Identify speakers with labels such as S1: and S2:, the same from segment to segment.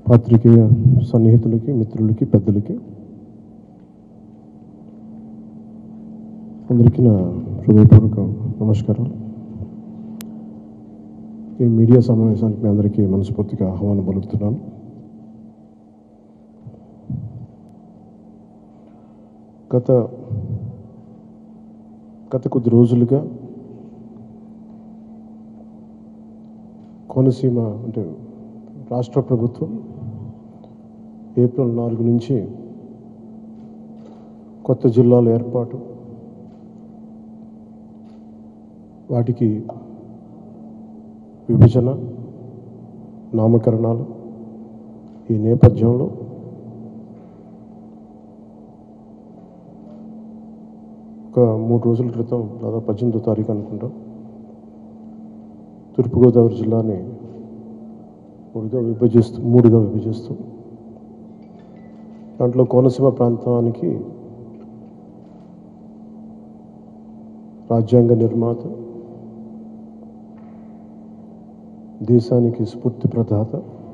S1: పాత్రికేయ సన్నిహితులకి మిత్రులకి పెద్దలకి అందరికీ నా హృదయపూర్వక నమస్కారాలు ఈ మీడియా సమావేశానికి మీ అందరికీ మనస్ఫూర్తిగా ఆహ్వానం పలుకుతున్నాను గత గత కొద్ది రోజులుగా కోనసీమ అంటే రాష్ట్ర ప్రభుత్వం ఏప్రిల్ నాలుగు నుంచి కొత్త జిల్లాల ఏర్పాటు వాటికి విభజన నామకరణాలు ఈ నేపథ్యంలో ఒక మూడు రోజుల క్రితం దాదాపు పద్దెనిమిదో తారీఖు అనుకుంటాం తూర్పుగోదావరి జిల్లాని మూడుగా విభజిస్తూ మూడుగా విభజిస్తూ దాంట్లో కోనసీమ ప్రాంతానికి రాజ్యాంగ నిర్మాత దేశానికి స్ఫూర్తి ప్రదాత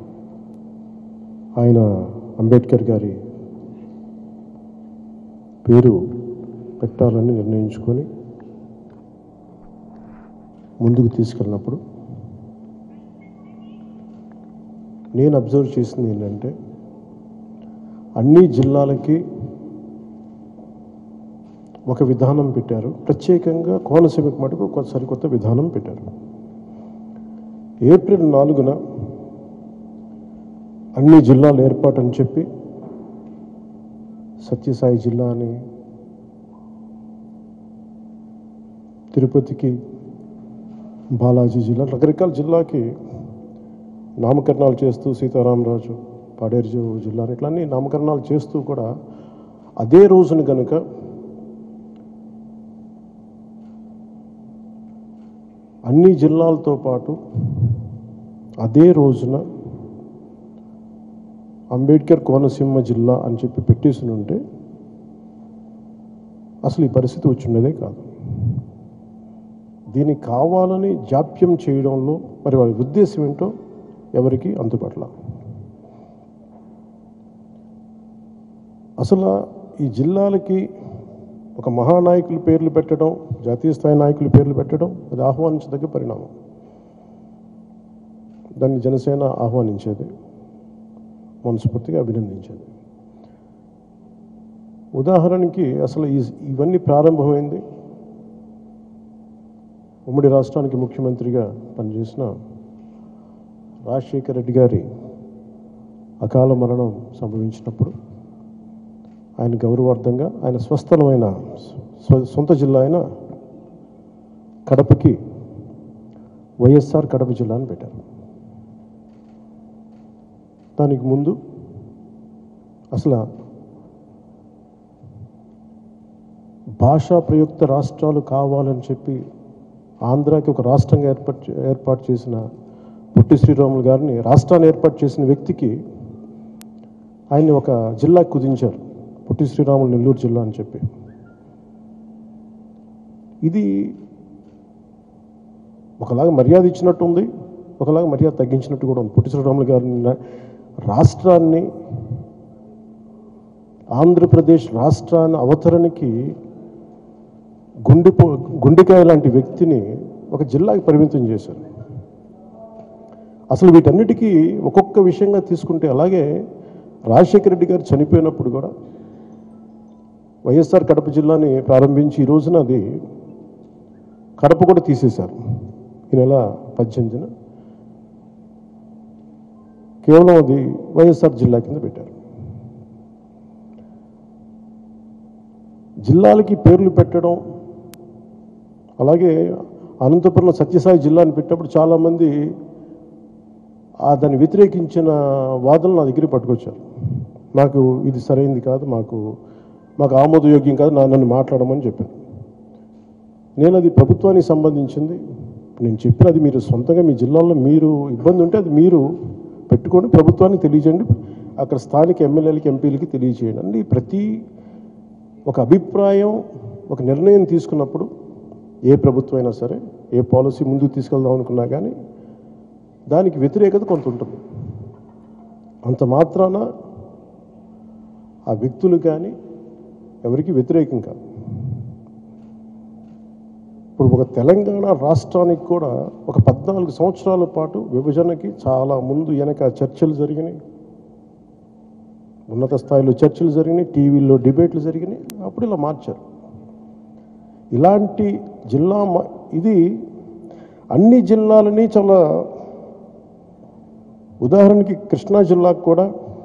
S1: ఆయన అంబేద్కర్ గారి పేరు పెట్టాలని నిర్ణయించుకొని ముందుకు తీసుకెళ్ళినప్పుడు నేను అబ్జర్వ్ చేసింది ఏంటంటే అన్ని జిల్లాలకి ఒక విధానం పెట్టారు ప్రత్యేకంగా కోనసీమకు మటుకు ఒక సరికొత్త విధానం పెట్టారు ఏప్రిల్ నాలుగున అన్ని జిల్లాలు ఏర్పాటని చెప్పి సత్యసాయి జిల్లా అని తిరుపతికి బాలాజీ జిల్లా రకరకాల జిల్లాకి నామకరణాలు చేస్తూ సీతారామరాజు పాడేరు జిల్లా ఇట్లా అన్ని నామకరణాలు చేస్తూ కూడా అదే రోజున కనుక అన్ని జిల్లాలతో పాటు అదే రోజున అంబేద్కర్ కోనసీమ జిల్లా అని చెప్పి పెట్టేసి ఉంటే అసలు ఈ పరిస్థితి వచ్చిండేదే కాదు దీనికి కావాలని జాప్యం చేయడంలో మరి వారి ఉద్దేశం ఏంటో ఎవరికి అందుపట్ల అసలు ఈ జిల్లాలకి ఒక మహానాయకుల పేర్లు పెట్టడం జాతీయ స్థాయి నాయకుల పేర్లు పెట్టడం అది ఆహ్వానించదగ్గ పరిణామం దాన్ని జనసేన ఆహ్వానించేది మనస్ఫూర్తిగా అభినందించేది ఉదాహరణకి అసలు ఈ ఇవన్నీ ప్రారంభమైంది ఉమ్మడి రాష్ట్రానికి ముఖ్యమంత్రిగా పనిచేసిన రాజశేఖర రెడ్డి గారి అకాల మరణం సంభవించినప్పుడు ఆయన గౌరవార్థంగా ఆయన స్వస్థలమైన స్వ- సొంత జిల్లా అయిన కడపకి వైఎస్ఆర్ కడప జిల్లా అని పెట్టారు దానికి ముందు అసలు భాషా ప్రయుక్త రాష్ట్రాలు కావాలని చెప్పి ఆంధ్రాకి ఒక రాష్ట్రంగా ఏర్పాటు చే- ఏర్పాటు చేసిన పొట్టి శ్రీరాములు గారిని రాష్ట్రాన్ని ఏర్పాటు చేసిన వ్యక్తికి ఆయన్ని ఒక జిల్లాకి కుదించారు పొట్టి శ్రీరాములు నెల్లూరు జిల్లా అని చెప్పి ఇది ఒకలాగా మర్యాద ఇచ్చినట్టు ఉంది ఒకలాగా మర్యాద తగ్గించినట్టు కూడా ఉంది పొట్టి శ్రీరాములు గారిని నా- రాష్ట్రాన్ని ఆంధ్రప్రదేశ్ రాష్ట్రాన్ని అవతరణకి గుండె గుండెకాయ లాంటి వ్యక్తిని ఒక జిల్లాకి పరిమితం చేశారు అసలు వీటన్నిటికీ ఒక్కొక్క విషయంగా తీసుకుంటే అలాగే రాజశేఖర రెడ్డి గారు చనిపోయినప్పుడు కూడా వైఎస్ఆర్ కడప జిల్లాని ప్రారంభించి ఈ రోజున అది కడప కూడా తీసేశారు ఈ నెల పద్దెనిమిదిన కేవలం అది వైఎస్ఆర్ జిల్లా కింద పెట్టారు జిల్లాలకి పేర్లు పెట్టడం అలాగే అనంతపురంలో సత్యసాయి జిల్లాని పెట్టినప్పుడు చాలామంది ఆ దాన్ని వ్యతిరేకించిన వాదనలు నా దగ్గర పట్టుకొచ్చారు నాకు ఇది సరైంది కాదు మాకు మాకు ఆమోదయోగ్యం కాదు నా నన్ను మాట్లాడమని చెప్పారు నేను అది ప్రభుత్వానికి సంబంధించింది నేను చెప్పినది మీరు సొంతంగా మీ జిల్లాలో మీరు ఇబ్బంది ఉంటే అది మీరు పెట్టుకొని ప్రభుత్వానికి తెలియజేయండి అక్కడ స్థానిక ఎమ్మెల్యేలకి ఎంపీలకి తెలియజేయండి అంటే ప్రతి ఒక అభిప్రాయం ఒక నిర్ణయం తీసుకున్నప్పుడు ఏ ప్రభుత్వం అయినా సరే ఏ పాలసీ ముందుకు తీసుకెళ్దాం అనుకున్నా కానీ దానికి వ్యతిరేకత కొంత ఉంటుంది అంత మాత్రాన ఆ వ్యక్తులు కానీ ఎవరికి వ్యతిరేకం కాదు ఇప్పుడు ఒక తెలంగాణ రాష్ట్రానికి కూడా ఒక పద్నాలుగు సంవత్సరాల పాటు విభజనకి చాలా ముందు వెనక చర్చలు జరిగినాయి ఉన్నత స్థాయిలో చర్చలు జరిగినాయి టీవీల్లో డిబేట్లు జరిగినాయి అప్పుడు ఇలా మార్చారు ఇలాంటి జిల్లా మ- ఇది అన్ని జిల్లాలని చాలా ఉదాహరణకి కృష్ణా జిల్లాకు కూడా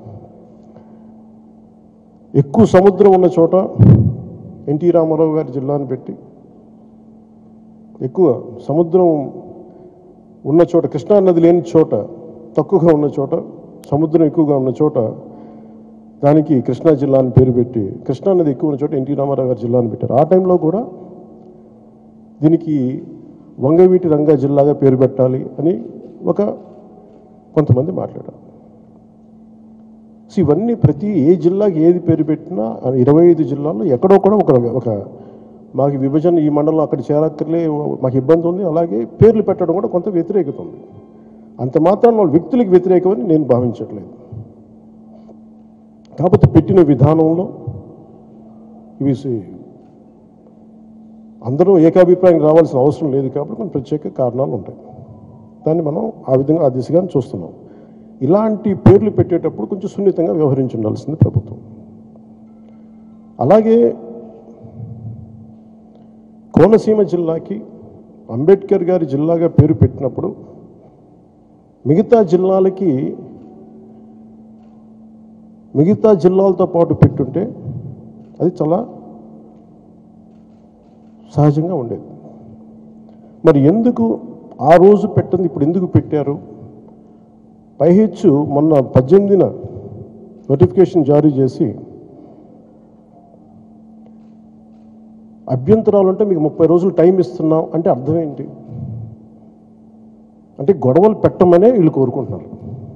S1: ఎక్కువ సముద్రం ఉన్న చోట ఎన్టీ రామారావు గారి జిల్లాని పెట్టి ఎక్కువ సముద్రం ఉన్న చోట కృష్ణా నది లేని చోట తక్కువగా ఉన్న చోట సముద్రం ఎక్కువగా ఉన్న చోట దానికి కృష్ణా జిల్లా అని పేరు పెట్టి కృష్ణా నది ఎక్కువ ఉన్న చోట ఎన్టీ రామారావు గారి జిల్లా అని పెట్టారు ఆ టైంలో కూడా దీనికి వంగవీటి రంగా జిల్లాగా పేరు పెట్టాలి అని ఒక కొంతమంది మాట్లాడారు సో ఇవన్నీ ప్రతి ఏ జిల్లాకి ఏది పేరు పెట్టినా ఆ ఇరవై ఐదు జిల్లాల్లో ఎక్కడో కూడా ఒక ఒక మాకు విభజన ఈ మండలం అక్కడ చేరక్కర్లే మాకు ఇబ్బంది ఉంది అలాగే పేర్లు పెట్టడం కూడా కొంత వ్యతిరేకత ఉంది అంత మాత్రం వాళ్ళ వ్యక్తులకు వ్యతిరేకమని నేను భావించట్లేదు కాకపోతే పెట్టిన విధానంలో ఇవి సి- అందరూ ఏకాభిప్రాయం రావాల్సిన అవసరం లేదు కాబట్టి కొన్ని ప్రత్యేక కారణాలు ఉంటాయి దాన్ని మనం ఆ విధంగా ఆ దిశగా చూస్తున్నాం ఇలాంటి పేర్లు పెట్టేటప్పుడు కొంచెం సున్నితంగా వ్యవహరించి ఉండాల్సింది ప్రభుత్వం అలాగే కోనసీమ జిల్లాకి అంబేద్కర్ గారి జిల్లాగా పేరు పెట్టినప్పుడు మిగతా జిల్లాలకి మిగతా జిల్లాలతో పాటు పెట్టుంటే అది చాలా సహజంగా ఉండేది మరి ఎందుకు ఆ రోజు పెట్టింది ఇప్పుడు ఎందుకు పెట్టారు పైహెచ్చు మొన్న పద్దెనిమిదిన నోటిఫికేషన్ జారీ చేసి అభ్యంతరాలు అంటే మీకు ముప్పై రోజులు టైం ఇస్తున్నాం అంటే అర్థం ఏంటి అంటే గొడవలు పెట్టమనే వీళ్ళు కోరుకుంటున్నారు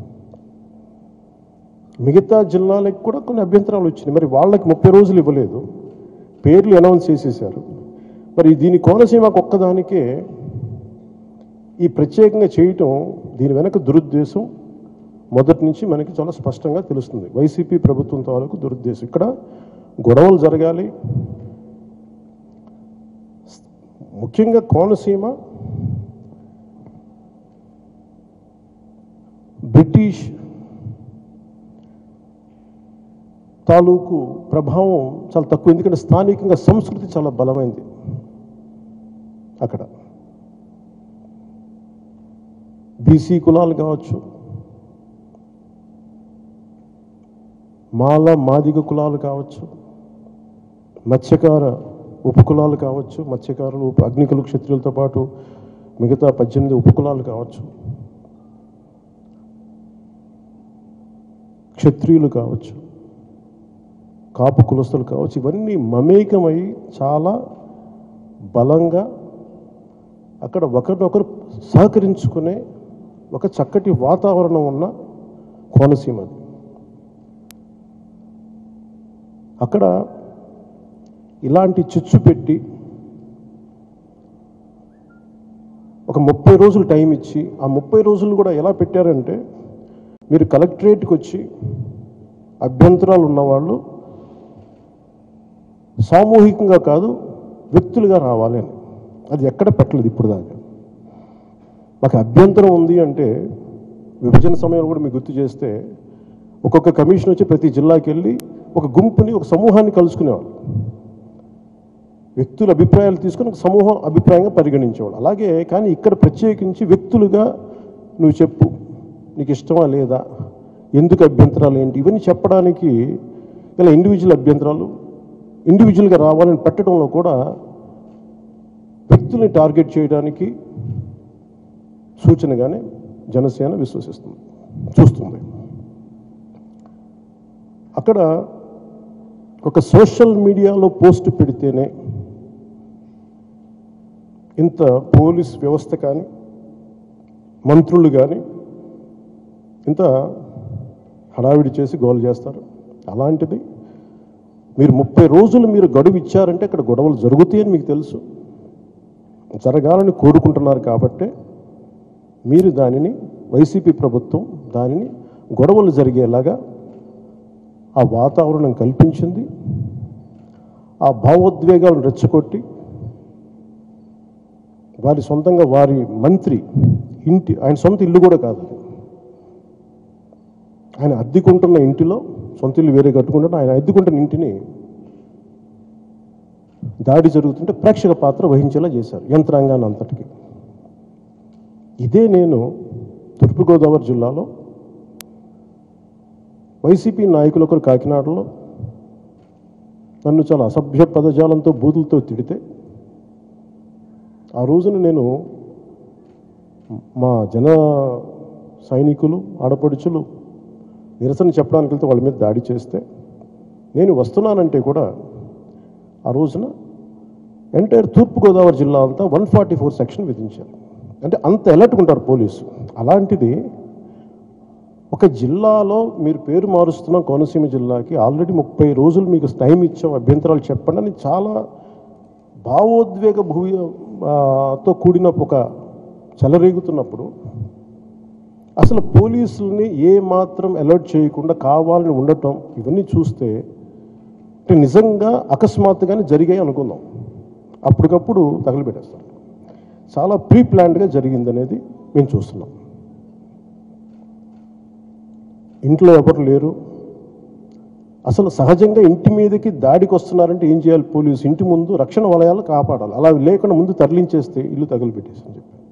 S1: మిగతా జిల్లాలకు కూడా కొన్ని అభ్యంతరాలు వచ్చినాయి మరి వాళ్ళకి ముప్పై రోజులు ఇవ్వలేదు పేర్లు అనౌన్స్ చేసేసారు మరి దీని కోనసీమకు ఒక్కదానికే ఈ ప్రత్యేకంగా చేయటం దీని వెనక దురుద్దేశం మొదటి నుంచి మనకి చాలా స్పష్టంగా తెలుస్తుంది వైసీపీ ప్రభుత్వం తాలూకు దురుద్దేశం ఇక్కడ గొడవలు జరగాలి ముఖ్యంగా కోనసీమ బ్రిటిష్ తాలూకు ప్రభావం చాలా తక్కువ ఎందుకంటే స్థానికంగా సంస్కృతి చాలా బలమైంది అక్కడ బీసీ కులాలు కావచ్చు మాల మాదిగ కులాలు కావచ్చు మత్స్యకార ఉపకులాలు కావచ్చు మత్స్యకారులు ఉప అగ్నికులు క్షత్రియులతో పాటు మిగతా పద్దెనిమిది ఉపకులాలు కావచ్చు క్షత్రియులు కావచ్చు కాపు కులస్తులు కావచ్చు ఇవన్నీ మమేకమై చాలా బలంగా అక్కడ ఒకరినొకరు సహకరించుకునే ఒక చక్కటి వాతావరణం ఉన్న కోనసీమ అది అక్కడ ఇలాంటి చిచ్చు పెట్టి ఒక ముప్పై రోజులు టైం ఇచ్చి ఆ ముప్పై రోజులు కూడా ఎలా పెట్టారంటే మీరు కలెక్టరేట్కి వచ్చి అభ్యంతరాలు ఉన్నవాళ్ళు సామూహికంగా కాదు వ్యక్తులుగా రావాలి అని అది ఎక్కడ పెట్టలేదు ఇప్పుడు దాకా మాకు అభ్యంతరం ఉంది అంటే విభజన సమయంలో కూడా మీకు గుర్తు చేస్తే ఒక్కొక్క కమిషన్ వచ్చి ప్రతి జిల్లాకి వెళ్ళి ఒక గుంపుని ఒక సమూహాన్ని కలుసుకునేవాళ్ళు వ్యక్తుల అభిప్రాయాలు తీసుకుని ఒక సమూహం అభిప్రాయంగా పరిగణించేవాళ్ళు అలాగే కానీ ఇక్కడ ప్రత్యేకించి వ్యక్తులుగా నువ్వు చెప్పు నీకు ఇష్టమా లేదా ఎందుకు అభ్యంతరాలు ఏంటి ఇవన్నీ చెప్పడానికి ఇలా ఇండివిజువల్ అభ్యంతరాలు ఇండివిజువల్గా రావాలని పెట్టడంలో కూడా వ్యక్తుల్ని టార్గెట్ చేయడానికి సూచనగానే జనసేన విశ్వసిస్తుంది చూస్తుంది అక్కడ ఒక సోషల్ మీడియాలో పోస్ట్ పెడితేనే ఇంత పోలీస్ వ్యవస్థ కానీ మంత్రులు కానీ ఇంత హడావిడి చేసి గోల్ చేస్తారు అలాంటిది మీరు ముప్పై రోజులు మీరు గడువు ఇచ్చారంటే అక్కడ గొడవలు జరుగుతాయని మీకు తెలుసు జరగాలని కోరుకుంటున్నారు కాబట్టే మీరు దానిని వైసీపీ ప్రభుత్వం దానిని గొడవలు జరిగేలాగా ఆ వాతావరణం కల్పించింది ఆ భావోద్వేగాలను రెచ్చగొట్టి వారి సొంతంగా వారి మంత్రి ఇంటి ఆయన సొంత ఇల్లు కూడా కాదు అది. ఆయన అద్దెకుంటున్న ఇంటిలో సొంత ఇల్లు వేరే కట్టుకుంటున్న ఆయన అద్దెకుంటున్న ఇంటిని దాడి జరుగుతుంటే ప్రేక్షక పాత్ర వహించేలా చేశారు యంత్రాంగాన్ని అంతటికి ఇదే నేను తూర్పుగోదావరి జిల్లాలో వైసీపీ నాయకులు ఒకరు కాకినాడలో నన్ను చాలా అసభ్య పదజాలంతో బూతులతో తిడితే ఆ రోజున నేను మా జన సైనికులు ఆడపడుచులు నిరసన చెప్పడానికి వెళ్తే వాళ్ళ మీద దాడి చేస్తే నేను వస్తున్నానంటే కూడా ఆ రోజున ఎంటైర్ తూర్పుగోదావరి జిల్లా అంతా వన్ ఫార్టీ ఫోర్ సెక్షన్ విధించారు అంటే అంత అలర్ట్గా ఉంటారు పోలీసు అలాంటిది ఒక జిల్లాలో మీరు పేరు మారుస్తున్న కోనసీమ జిల్లాకి ఆల్రెడీ ముప్పై రోజులు మీకు టైం ఇచ్చాం అభ్యంతరాలు చెప్పండి అని చాలా భావోద్వేగ భూ ఆ, తో కూడిన ఒక చెలరేగుతున్నప్పుడు అసలు పోలీసుల్ని ఏ మాత్రం అలర్ట్ చేయకుండా కావాలని ఉండటం ఇవన్నీ చూస్తే అంటే నిజంగా అకస్మాత్తుగానే జరిగాయి అనుకుందాం అప్పటికప్పుడు తగలబెట్టేస్తారు చాలా ప్రీ ప్లాన్డ్గా జరిగిందనేది మేము చూస్తున్నాం ఇంట్లో ఎవరు లేరు అసలు సహజంగా ఇంటి మీదకి దాడికి వస్తున్నారంటే ఏం చేయాలి పోలీసు ఇంటి ముందు రక్షణ వలయాలు కాపాడాలి అలా లేకుండా ముందు తరలించేస్తే ఇల్లు తగలబెట్టేసి అని చెప్పి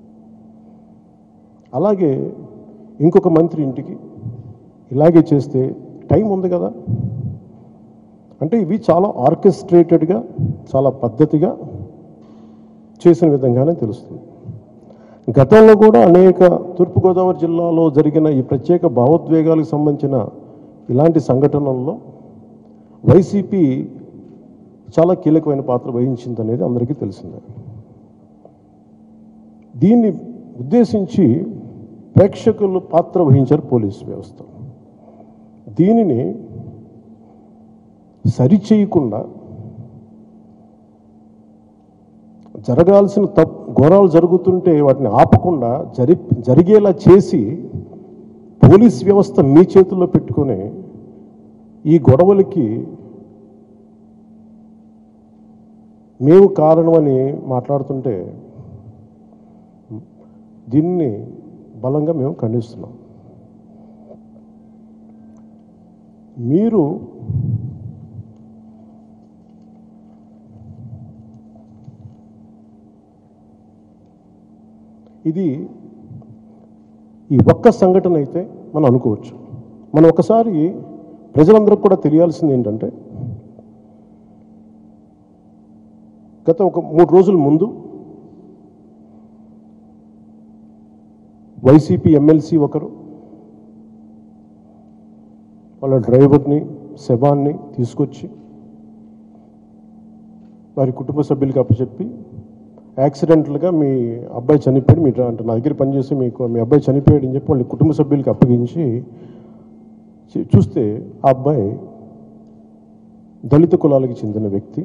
S1: అలాగే ఇంకొక మంత్రి ఇంటికి ఇలాగే చేస్తే టైం ఉంది కదా అంటే ఇవి చాలా ఆర్కెస్ట్రేటెడ్గా చాలా పద్ధతిగా చేసిన విధంగానే తెలుస్తుంది గతంలో కూడా అనేక తూర్పుగోదావరి జిల్లాలో జరిగిన ఈ ప్రత్యేక భావోద్వేగాలకు సంబంధించిన ఇలాంటి సంఘటనల్లో వైసీపీ చాలా కీలకమైన పాత్ర వహించిందనేది అందరికీ తెలిసిందే దీన్ని ఉద్దేశించి ప్రేక్షకులు పాత్ర వహించారు పోలీస్ వ్యవస్థ దీనిని సరిచేయకుండా జరగాల్సిన తప్ ఘోరాలు జరుగుతుంటే వాటిని ఆపకుండా జరి జరిగేలా చేసి పోలీస్ వ్యవస్థ మీ చేతుల్లో పెట్టుకొని ఈ గొడవలకి మేము కారణమని మాట్లాడుతుంటే దీన్ని బలంగా మేము ఖండిస్తున్నాం మీరు ఇది ఈ ఒక్క సంఘటన అయితే మనం అనుకోవచ్చు మనం ఒకసారి ప్రజలందరికీ కూడా తెలియాల్సింది ఏంటంటే గత ఒక మూడు రోజుల ముందు వైసీపీ ఎమ్మెల్సీ ఒకరు వాళ్ళ డ్రైవర్ని శవాన్ని తీసుకొచ్చి వారి కుటుంబ సభ్యులకి అప్పచెప్పి యాక్సిడెంటల్గా మీ అబ్బాయి చనిపోయాడు మీ అంటే నా దగ్గర పనిచేసి మీకు మీ అబ్బాయి చనిపోయాడు అని చెప్పి వాళ్ళ కుటుంబ సభ్యులకి అప్పగించి చూ- చూస్తే ఆ అబ్బాయి దళిత కులాలకు చెందిన వ్యక్తి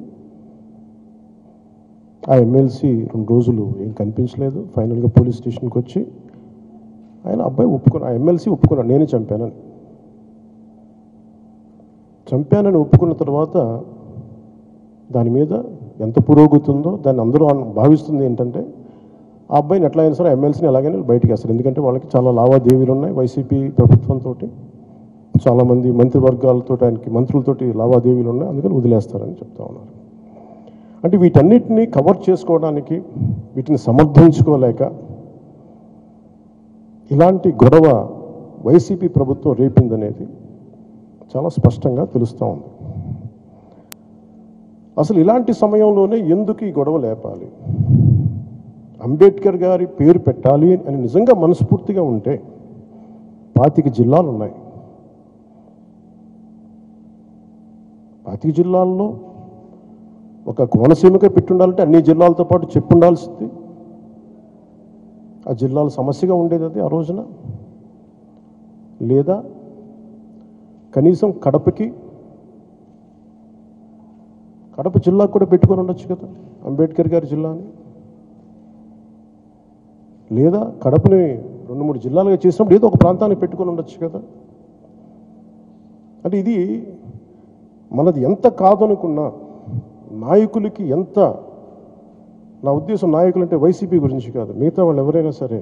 S1: ఆ ఎమ్మెల్సీ రెండు రోజులు ఏం కనిపించలేదు ఫైనల్గా పోలీస్ స్టేషన్కి వచ్చి ఆయన అబ్బాయి ఒప్పుకున్న ఆ ఎమ్మెల్సీ ఒప్పుకున్నాడు నేనే చంపానని చంపానని ఒప్పుకున్న తర్వాత దాని మీద ఎంత పురోగతుందో దాన్ని అందరూ అన్- భావిస్తుంది ఏంటంటే ఆ అబ్బాయిని ఎట్లా అయినా సరే ఎమ్మెల్సీని ఎలాగైనా బయటికి వేస్తారు ఎందుకంటే వాళ్ళకి చాలా లావాదేవీలు ఉన్నాయి వైసీపీ ప్రభుత్వంతో చాలామంది మంత్రివర్గాలతో ఆయనకి మంత్రులతోటి లావాదేవీలు ఉన్నాయి అందుకని వదిలేస్తారని చెప్తా ఉన్నారు అంటే వీటన్నిటిని కవర్ చేసుకోవడానికి వీటిని సమర్థించుకోలేక ఇలాంటి గొడవ వైసీపీ ప్రభుత్వం రేపిందనేది చాలా స్పష్టంగా తెలుస్తూ ఉంది అసలు ఇలాంటి సమయంలోనే ఎందుకు ఈ గొడవ లేపాలి అంబేద్కర్ గారి పేరు పెట్టాలి అని నిజంగా మనస్ఫూర్తిగా ఉంటే పాతిక జిల్లాలు ఉన్నాయి పాతిక జిల్లాల్లో ఒక కోనసీమకే పెట్టుండాలంటే అన్ని జిల్లాలతో పాటు చెప్పుండాల్సింది ఆ జిల్లాల సమస్యగా ఉండేది అది ఆ రోజున లేదా కనీసం కడపకి కడప జిల్లాకు కూడా పెట్టుకొని ఉండొచ్చు కదా అంబేద్కర్ గారి జిల్లాని లేదా కడపని రెండు మూడు జిల్లాలుగా చేసినప్పుడు ఏదో ఒక ప్రాంతానికి పెట్టుకొని ఉండొచ్చు కదా అంటే ఇది మనది ఎంత కాదనుకున్నా నాయకులకి ఎంత నా ఉద్దేశం నాయకులు అంటే వైసీపీ గురించి కాదు మిగతా వాళ్ళు ఎవరైనా సరే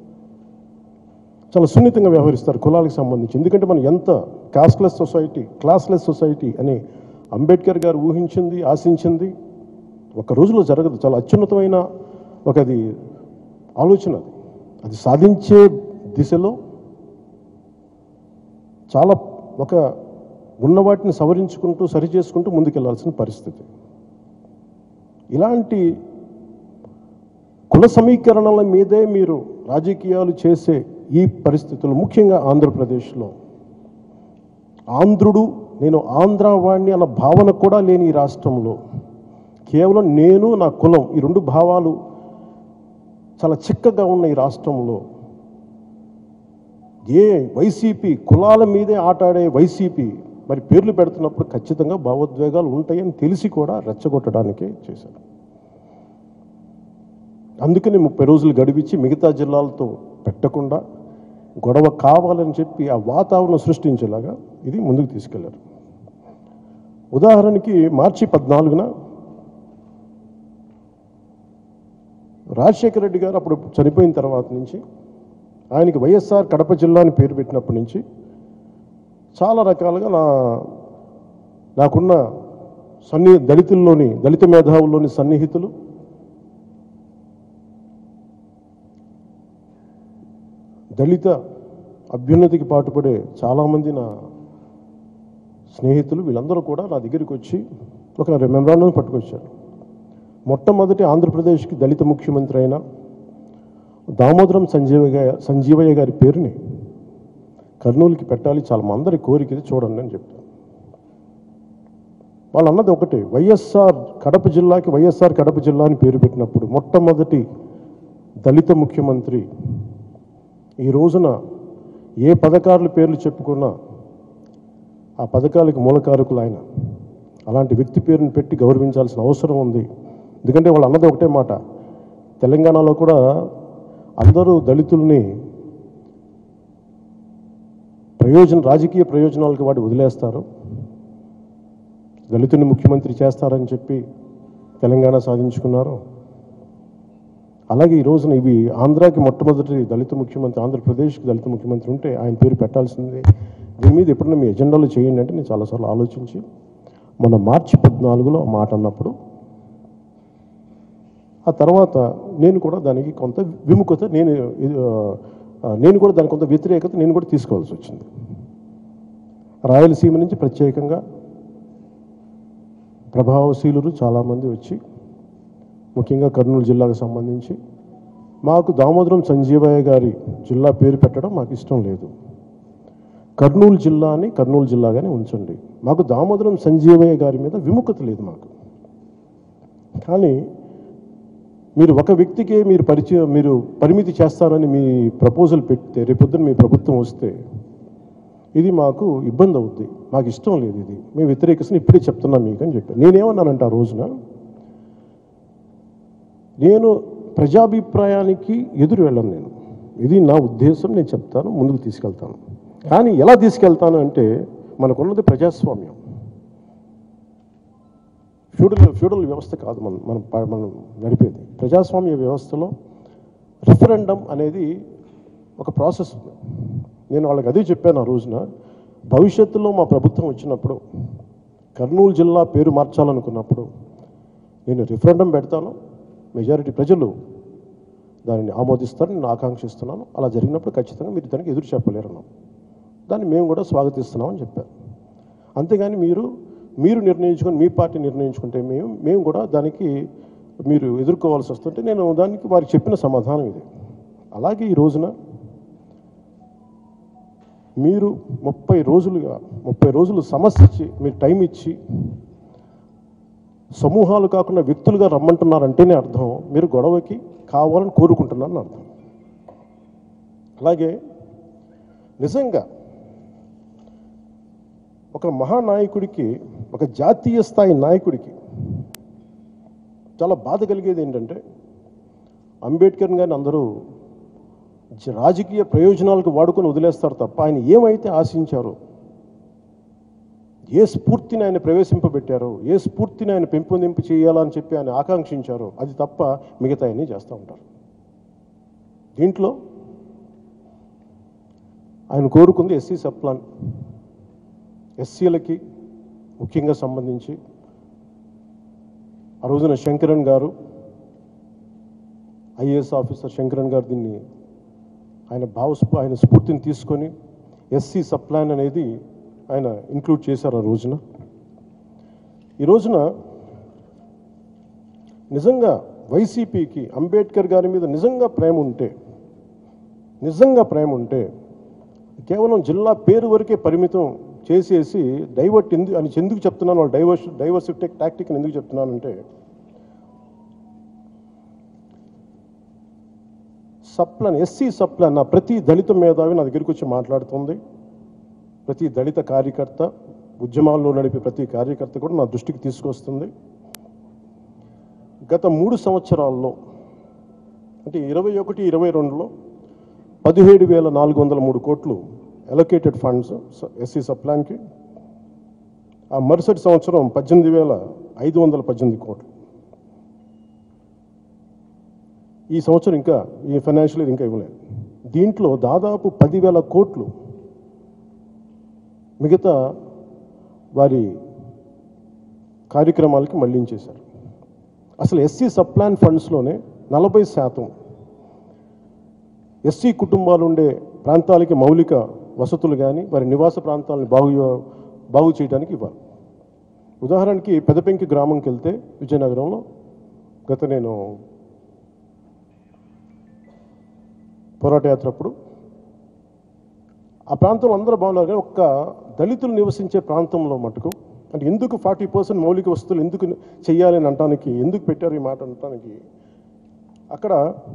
S1: చాలా సున్నితంగా వ్యవహరిస్తారు కులాలకు సంబంధించి ఎందుకంటే మనం ఎంత కాస్ట్లెస్ సొసైటీ క్లాస్లెస్ సొసైటీ అని అంబేద్కర్ గారు ఊహించింది ఆశించింది ఒక రోజులో జరగదు చాలా అత్యున్నతమైన ఒక అది ఆలోచన అది అది సాధించే దిశలో చాలా ఒక ఉన్న వాటిని సవరించుకుంటూ సరి చేసుకుంటూ ముందుకెళ్లాల్సిన పరిస్థితి ఇలాంటి కుల సమీకరణల మీదే మీరు రాజకీయాలు చేసే ఈ పరిస్థితులు ముఖ్యంగా ఆంధ్రప్రదేశ్లో ఆంధ్రుడు నేను ఆంధ్రావాణ్ణి అన్న భావన కూడా లేని ఈ రాష్ట్రంలో కేవలం నేను నా కులం ఈ రెండు భావాలు చాలా చిక్కగా ఉన్న ఈ రాష్ట్రంలో ఏ వైసీపీ కులాల మీదే ఆటాడే వైసీపీ మరి పేర్లు పెడుతున్నప్పుడు ఖచ్చితంగా భావోద్వేగాలు ఉంటాయని తెలిసి కూడా రెచ్చగొట్టడానికే చేశారు అందుకని ముప్పై రోజులు గడిపించి మిగతా జిల్లాలతో పెట్టకుండా గొడవ కావాలని చెప్పి ఆ వాతావరణం సృష్టించేలాగా ఇది ముందుకు తీసుకెళ్లారు ఉదాహరణకి మార్చి పద్నాలుగున రాజశేఖర రెడ్డి గారు అప్పుడు చనిపోయిన తర్వాత నుంచి ఆయనకి వైఎస్ఆర్ కడప జిల్లా అని పేరు పెట్టినప్పటి నుంచి చాలా రకాలుగా నా నాకున్న సన్ని దళితుల్లోని దళిత మేధావుల్లోని సన్నిహితులు దళిత అభ్యున్నతికి పాటుపడే చాలామంది నా స్నేహితులు వీళ్ళందరూ కూడా నా దగ్గరికి వచ్చి ఒక మెమరాండం పట్టుకొచ్చారు మొట్టమొదటి ఆంధ్రప్రదేశ్కి దళిత ముఖ్యమంత్రి అయిన దామోదరం సంజీవ గా- సంజీవయ్య గారి పేరుని కర్నూలుకి పెట్టాలి చాలా మా అందరి కోరిక ఇది చూడండి అని చెప్పారు వాళ్ళు అన్నది ఒకటే వైఎస్ఆర్ కడప జిల్లాకి వైఎస్ఆర్ కడప జిల్లా అని పేరు పెట్టినప్పుడు మొట్టమొదటి దళిత ముఖ్యమంత్రి ఈ రోజున ఏ పథకాల పేర్లు చెప్పుకున్నా ఆ పథకాలకు మూలకారకులు ఆయన అలాంటి వ్యక్తి పేరుని పెట్టి గౌరవించాల్సిన అవసరం ఉంది ఎందుకంటే వాళ్ళు అన్నది ఒకటే మాట తెలంగాణలో కూడా అందరూ దళితుల్ని ప్రయోజన రాజకీయ ప్రయోజనాలకు వాటి వదిలేస్తారు దళితుని ముఖ్యమంత్రి చేస్తారని చెప్పి తెలంగాణ సాధించుకున్నారు అలాగే ఈ రోజున ఇవి ఆంధ్రాకి మొట్టమొదటి దళిత ముఖ్యమంత్రి ఆంధ్రప్రదేశ్కి దళిత ముఖ్యమంత్రి ఉంటే ఆయన పేరు పెట్టాల్సింది దీని మీద ఎప్పుడైనా మీ ఎజెండాలో చేయండి అంటే నేను చాలాసార్లు ఆలోచించి మన మార్చి పద్నాలుగులో ఆ మాట అన్నప్పుడు ఆ తర్వాత నేను కూడా దానికి కొంత విముఖత నేను ఇది, ఆ, నేను కూడా దానికి కొంత వ్యతిరేకత నేను కూడా తీసుకోవాల్సి వచ్చింది రాయలసీమ నుంచి ప్రత్యేకంగా ప్రభావశీలురు చాలామంది వచ్చి ముఖ్యంగా కర్నూలు జిల్లాకు సంబంధించి మాకు దామోదరం సంజీవయ్య గారి జిల్లా పేరు పెట్టడం మాకు ఇష్టం లేదు కర్నూలు జిల్లాని కర్నూలు జిల్లాగానే ఉంచండి మాకు దామోదరం సంజీవయ్య గారి మీద విముఖత లేదు మాకు కానీ మీరు ఒక వ్యక్తికే మీరు పరిచయం మీరు పరిమితి చేస్తారని మీ ప్రపోజల్ పెడితే రేపొద్దున మీ ప్రభుత్వం వస్తే ఇది మాకు ఇబ్బంది అవుద్ది మాకు ఇష్టం లేదు ఇది మేము వ్యతిరేకిస్తున్న ఇప్పుడే చెప్తున్నాం మీకు అని చెప్పాను నేనేమన్నానంటే ఆ రోజున నేను ప్రజాభిప్రాయానికి ఎదురు వెళ్ళను నేను ఇది నా ఉద్దేశం నేను చెప్తాను ముందుకు తీసుకెళ్తాను కానీ ఎలా తీసుకెళ్తాను అంటే మనకున్నది ప్రజాస్వామ్యం ఫ్యూడల్ ఫ్యూడల్ వ్యవస్థ కాదు మనం మనం ప- మనం నడిపేది ప్రజాస్వామ్య వ్యవస్థలో రిఫరెండం అనేది ఒక ప్రాసెస్ ఉంది నేను వాళ్ళకి అదే చెప్పాను ఆ రోజున భవిష్యత్తులో మా ప్రభుత్వం వచ్చినప్పుడు కర్నూలు జిల్లా పేరు మార్చాలనుకున్నప్పుడు నేను రిఫరెండం పెడతాను మెజారిటీ ప్రజలు దానిని ఆమోదిస్తారని నేను ఆకాంక్షిస్తున్నాను అలా జరిగినప్పుడు ఖచ్చితంగా మీరు దానికి ఎదురు చెప్పలేరన్నాం దాన్ని మేము కూడా స్వాగతిస్తున్నామని చెప్పారు అంతేగాని మీరు మీరు నిర్ణయించుకొని మీ పార్టీ నిర్ణయించుకుంటే మేము మేము కూడా దానికి మీరు ఎదుర్కోవాల్సి వస్తుంటే నేను దానికి వారికి చెప్పిన సమాధానం ఇది అలాగే ఈ రోజున మీరు ముప్పై రోజులుగా ముప్పై రోజులు సమస్య ఇచ్చి మీరు టైం ఇచ్చి సమూహాలు కాకుండా వ్యక్తులుగా రమ్మంటున్నారంటేనే అర్థం మీరు గొడవకి కావాలని కోరుకుంటున్నారని అర్థం అలాగే నిజంగా ఒక మహానాయకుడికి ఒక జాతీయ స్థాయి నాయకుడికి చాలా బాధ కలిగేది ఏంటంటే అంబేద్కర్ గారిని అందరూ జ- రాజకీయ ప్రయోజనాలకు వాడుకొని వదిలేస్తారు తప్ప ఆయన ఏమైతే ఆశించారో ఏ స్ఫూర్తిని ఆయన ప్రవేశింపబెట్టారో ఏ స్ఫూర్తిని ఆయన పెంపొందింపు చేయాలని చెప్పి ఆయన ఆకాంక్షించారో అది తప్ప మిగతా అన్నీ చేస్తూ ఉంటారు దీంట్లో ఆయన కోరుకుంది ఎస్సీ సప్లాన్ ఎస్సీలకి ముఖ్యంగా సంబంధించి ఆ రోజున శంకరన్ గారు ఐఏఎస్ ఆఫీసర్ శంకరన్ గారు దీన్ని ఆయన భావ ఆయన స్ఫూర్తిని తీసుకొని ఎస్సీ సప్లాన్ అనేది ఆయన ఇంక్లూడ్ చేశారు ఆ రోజున ఈ రోజున నిజంగా వైసీపీకి అంబేద్కర్ గారి మీద నిజంగా ప్రేమ ఉంటే నిజంగా ప్రేమ ఉంటే కేవలం జిల్లా పేరు వరకే పరిమితం చేసేసి డైవర్ట్ ఎందు అని ఎందుకు చెప్తున్నాను వాళ్ళు డైవర్స్ డైవర్సిటీ టాక్టిక్ ఎందుకు చెప్తున్నానంటే సప్లన్ ఎస్సీ సప్లన్ నా ప్రతి దళిత మేధావి నా దగ్గరికి వచ్చి మాట్లాడుతుంది ప్రతి దళిత కార్యకర్త ఉద్యమాల్లో నడిపే ప్రతి కార్యకర్త కూడా నా దృష్టికి తీసుకొస్తుంది గత మూడు సంవత్సరాల్లో అంటే ఇరవై ఒకటి ఇరవై రెండులో పదిహేడు వేల నాలుగు వందల మూడు కోట్లు అలొకేటెడ్ ఫండ్స్ ఎస్సీ సప్లాన్కి ఆ మరుసటి సంవత్సరం పద్దెనిమిది వేల ఐదు వందల పద్దెనిమిది కోట్లు ఈ సంవత్సరం ఇంకా ఈ ఫైనాన్షియల్ ఇయర్ ఇంకా ఇవ్వలేదు దీంట్లో దాదాపు పదివేల కోట్లు మిగతా వారి కార్యక్రమాలకి మళ్లించేశారు అసలు ఎస్సీ సప్లాన్ ఫండ్స్లోనే నలభై శాతం ఎస్సీ కుటుంబాలు ఉండే ప్రాంతాలకి మౌలిక వసతులు కానీ వారి నివాస ప్రాంతాలను బాగు బాగు చేయడానికి ఇవ్వాలి ఉదాహరణకి పెదపెంకి గ్రామంకి వెళ్తే విజయనగరంలో గత నేను పోరాట యాత్ర అప్పుడు ఆ ప్రాంతంలో అందరూ బాగున్నారు కానీ ఒక్క దళితులు నివసించే ప్రాంతంలో మటుకు అంటే ఎందుకు ఫార్టీ పర్సెంట్ మౌలిక వస్తువులు ఎందుకు చెయ్యాలి అని అనటానికి ఎందుకు పెట్టారు ఈ మాట అనటానికి అక్కడ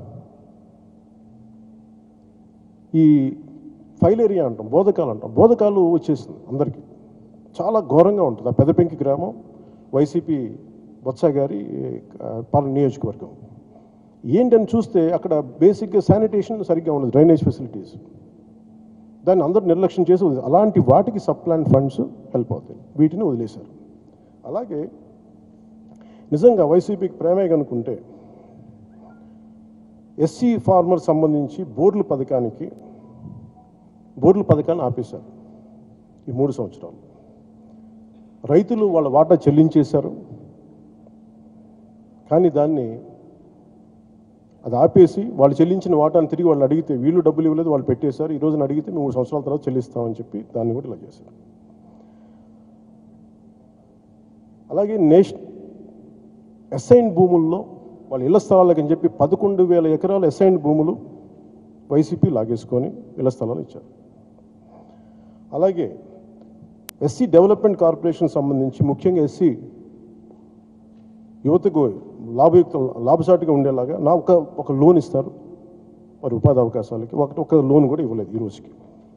S1: ఈ ఫైల్ ఏరియా అంటాం బోధకాలు అంటాం బోధకాలు వచ్చేసింది అందరికీ చాలా ఘోరంగా ఉంటుంది ఆ పెదపెంకి గ్రామం వైసీపీ బొత్స గారి ఆ, పాలన నియోజకవర్గం ఏంటని చూస్తే అక్కడ బేసిక్గా శానిటేషన్ సరిగ్గా ఉండదు డ్రైనేజ్ ఫెసిలిటీస్ దాన్ని అందరూ నిర్లక్ష్యం చేసి వదిలేశారు. అలాంటి వాటికి సప్లాన్ ఫండ్స్ హెల్ప్ అవుతాయి వీటిని వదిలేశారు అలాగే నిజంగా వైసీపీకి ప్రేమే కనుకుంటే ఎస్సీ ఫార్మర్ సంబంధించి బోర్డుల పథకానికి బోర్డుల పథకాన్ని ఆపేశారు ఈ మూడు సంవత్సరాలు రైతులు వాళ్ళ వాటా చెల్లించేశారు కానీ దాన్ని అది ఆపేసి వాళ్ళు చెల్లించిన వాటాను తిరిగి వాళ్ళు అడిగితే వీళ్ళు డబ్బులు ఇవ్వలేదు వాళ్ళు పెట్టేశారు ఈ రోజున అడిగితే మేము మూడు సంవత్సరాల తర్వాత చెల్లిస్తామని చెప్పి దాన్ని కూడా ఇలా చేశారు అలాగే నేష్ అసైన్ భూముల్లో వాళ్ళ ఇళ్ల స్థలాలకు అని చెప్పి పదకొండు వేల ఎకరాల అసైన్ భూములు వైసీపీ లాగేసుకొని ఇళ్ల స్థలాలు ఇచ్చారు అలాగే ఎస్సీ డెవలప్మెంట్ కార్పొరేషన్ సంబంధించి ముఖ్యంగా ఎస్సీ యువతకు లాభయుక్త లాభసాటిగా ఉండేలాగా నా ఒక ఒక లోన్ ఇస్తారు వారి ఉపాధి అవకాశాలకి ఒక ఒక లోన్ కూడా ఇవ్వలేదు ఈ రోజుకి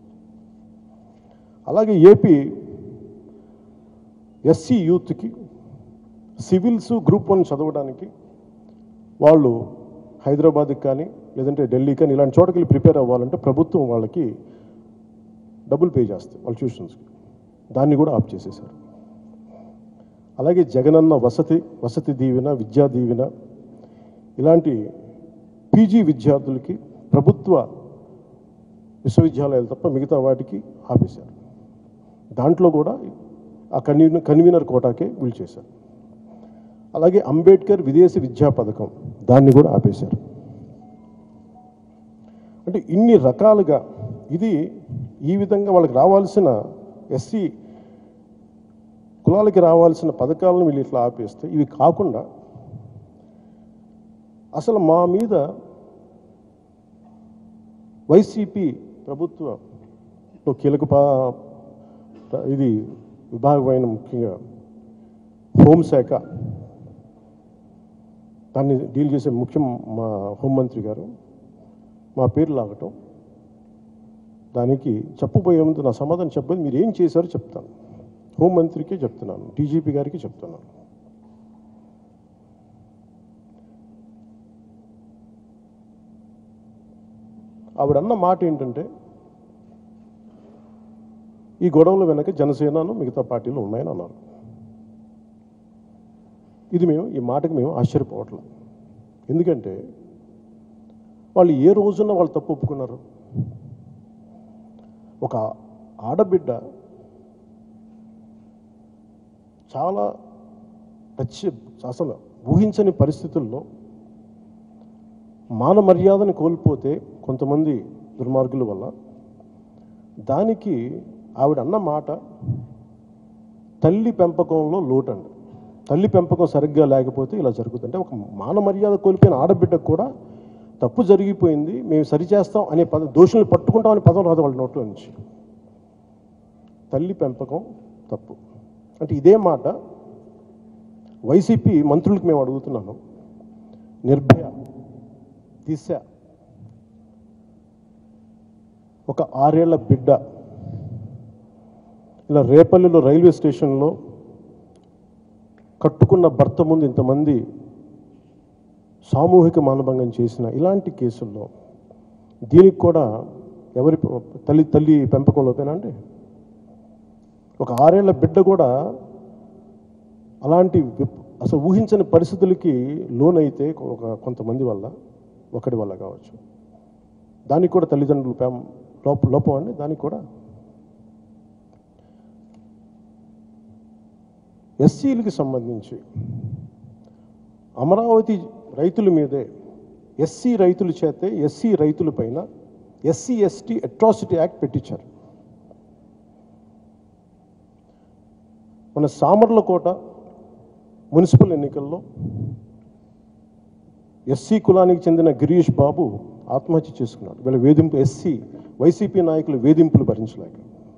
S1: అలాగే ఏపీ ఎస్సీ యూత్కి సివిల్స్ గ్రూప్ వన్ చదవడానికి వాళ్ళు హైదరాబాద్కి కానీ లేదంటే ఢిల్లీకి కానీ ఇలాంటి చోటకి వెళ్ళి ప్రిపేర్ అవ్వాలంటే ప్రభుత్వం వాళ్ళకి డబ్బులు పే చేస్తుంది వాళ్ళ ట్యూషన్స్కి దాన్ని కూడా ఆఫ్ చేసేశారు అలాగే జగనన్న వసతి వసతి దీవెన విద్యా దీవెన ఇలాంటి పీజీ విద్యార్థులకి ప్రభుత్వ విశ్వవిద్యాలయాలు తప్ప మిగతా వాటికి ఆపేశారు దాంట్లో కూడా ఆ కన్వీనర్ కన్వీనర్ కోటాకే వీళ్ళు చేశారు అలాగే అంబేద్కర్ విదేశీ విద్యా పథకం దాన్ని కూడా ఆపేశారు అంటే ఇన్ని రకాలుగా ఇది ఈ విధంగా వాళ్ళకి రావాల్సిన ఎస్సీ కులాలకి రావాల్సిన పథకాలను వీళ్ళు ఇట్లా ఆపేస్తే ఇవి కాకుండా అసలు మా మీద వైసీపీ ప్రభుత్వంలో కీలక పా- ఇది విభాగమైన ముఖ్యంగా హోంశాఖ దాన్ని డీల్ చేసే ముఖ్యం మా హోంమంత్రి గారు మా పేరు లాగటం దానికి చెప్పబోయే ముందు నా సమాధానం చెప్పబోదు మీరు ఏం చేశారో చెప్తాను హోంమంత్రికి చెప్తున్నాను డీజీపీ గారికి చెప్తున్నాను ఆవిడ అన్న మాట ఏంటంటే ఈ గొడవల వెనక జనసేనను మిగతా పార్టీలు ఉన్నాయని అన్నారు ఇది మేము ఈ మాటకి మేము ఆశ్చర్యపోవట్లేదు ఎందుకంటే వాళ్ళు ఏ రోజున వాళ్ళు తప్పు ఒప్పుకున్నారు ఒక ఆడబిడ్డ చాలా టచ్ అసలు ఊహించని పరిస్థితుల్లో మాన మర్యాదని కోల్పోతే కొంతమంది దుర్మార్గుల వల్ల దానికి ఆవిడ అన్న మాట తల్లి పెంపకంలో లోటండి తల్లి పెంపకం సరిగ్గా లేకపోతే ఇలా జరుగుతుంది అంటే ఒక మాన మర్యాద కోల్పోయిన ఆడబిడ్డకు కూడా తప్పు జరిగిపోయింది మేము సరిచేస్తాం అనే పద దోషుల్ని పట్టుకుంటాం అనే పదం రాదు వాళ్ళ నోట్లో నుంచి తల్లి పెంపకం తప్పు అంటే ఇదే మాట వైసీపీ మంత్రులకు మేము అడుగుతున్నాను నిర్భయ దిశ ఒక ఆరేళ్ల బిడ్డ ఇలా రేపల్లిలో రైల్వే స్టేషన్లో కట్టుకున్న భర్త ముందు ఇంతమంది సామూహిక మానభంగం చేసిన ఇలాంటి కేసుల్లో దీనికి కూడా ఎవరి తల్లి తల్లి పెంపకంలోపేనా అండి ఒక ఆరేళ్ల బిడ్డ కూడా అలాంటి విప్- అసలు ఊహించని పరిస్థితులకి లోనైతే ఒక కొంతమంది వల్ల ఒకటి వల్ల కావచ్చు దానికి కూడా తల్లిదండ్రులు పెం లోప లోపం అండి దానికి కూడా ఎస్సీలకి సంబంధించి అమరావతి రైతుల మీదే ఎస్సీ రైతుల చేతే ఎస్సీ రైతుల పైన ఎస్సీ ఎస్టీ అట్రాసిటీ యాక్ట్ పెట్టించారు మన సామర్లకోట మున్సిపల్ ఎన్నికల్లో ఎస్సీ కులానికి చెందిన గిరీష్ బాబు ఆత్మహత్య చేసుకున్నాడు వీళ్ళ వేధింపు ఎస్సీ వైసీపీ నాయకులు వేధింపులు భరించలేక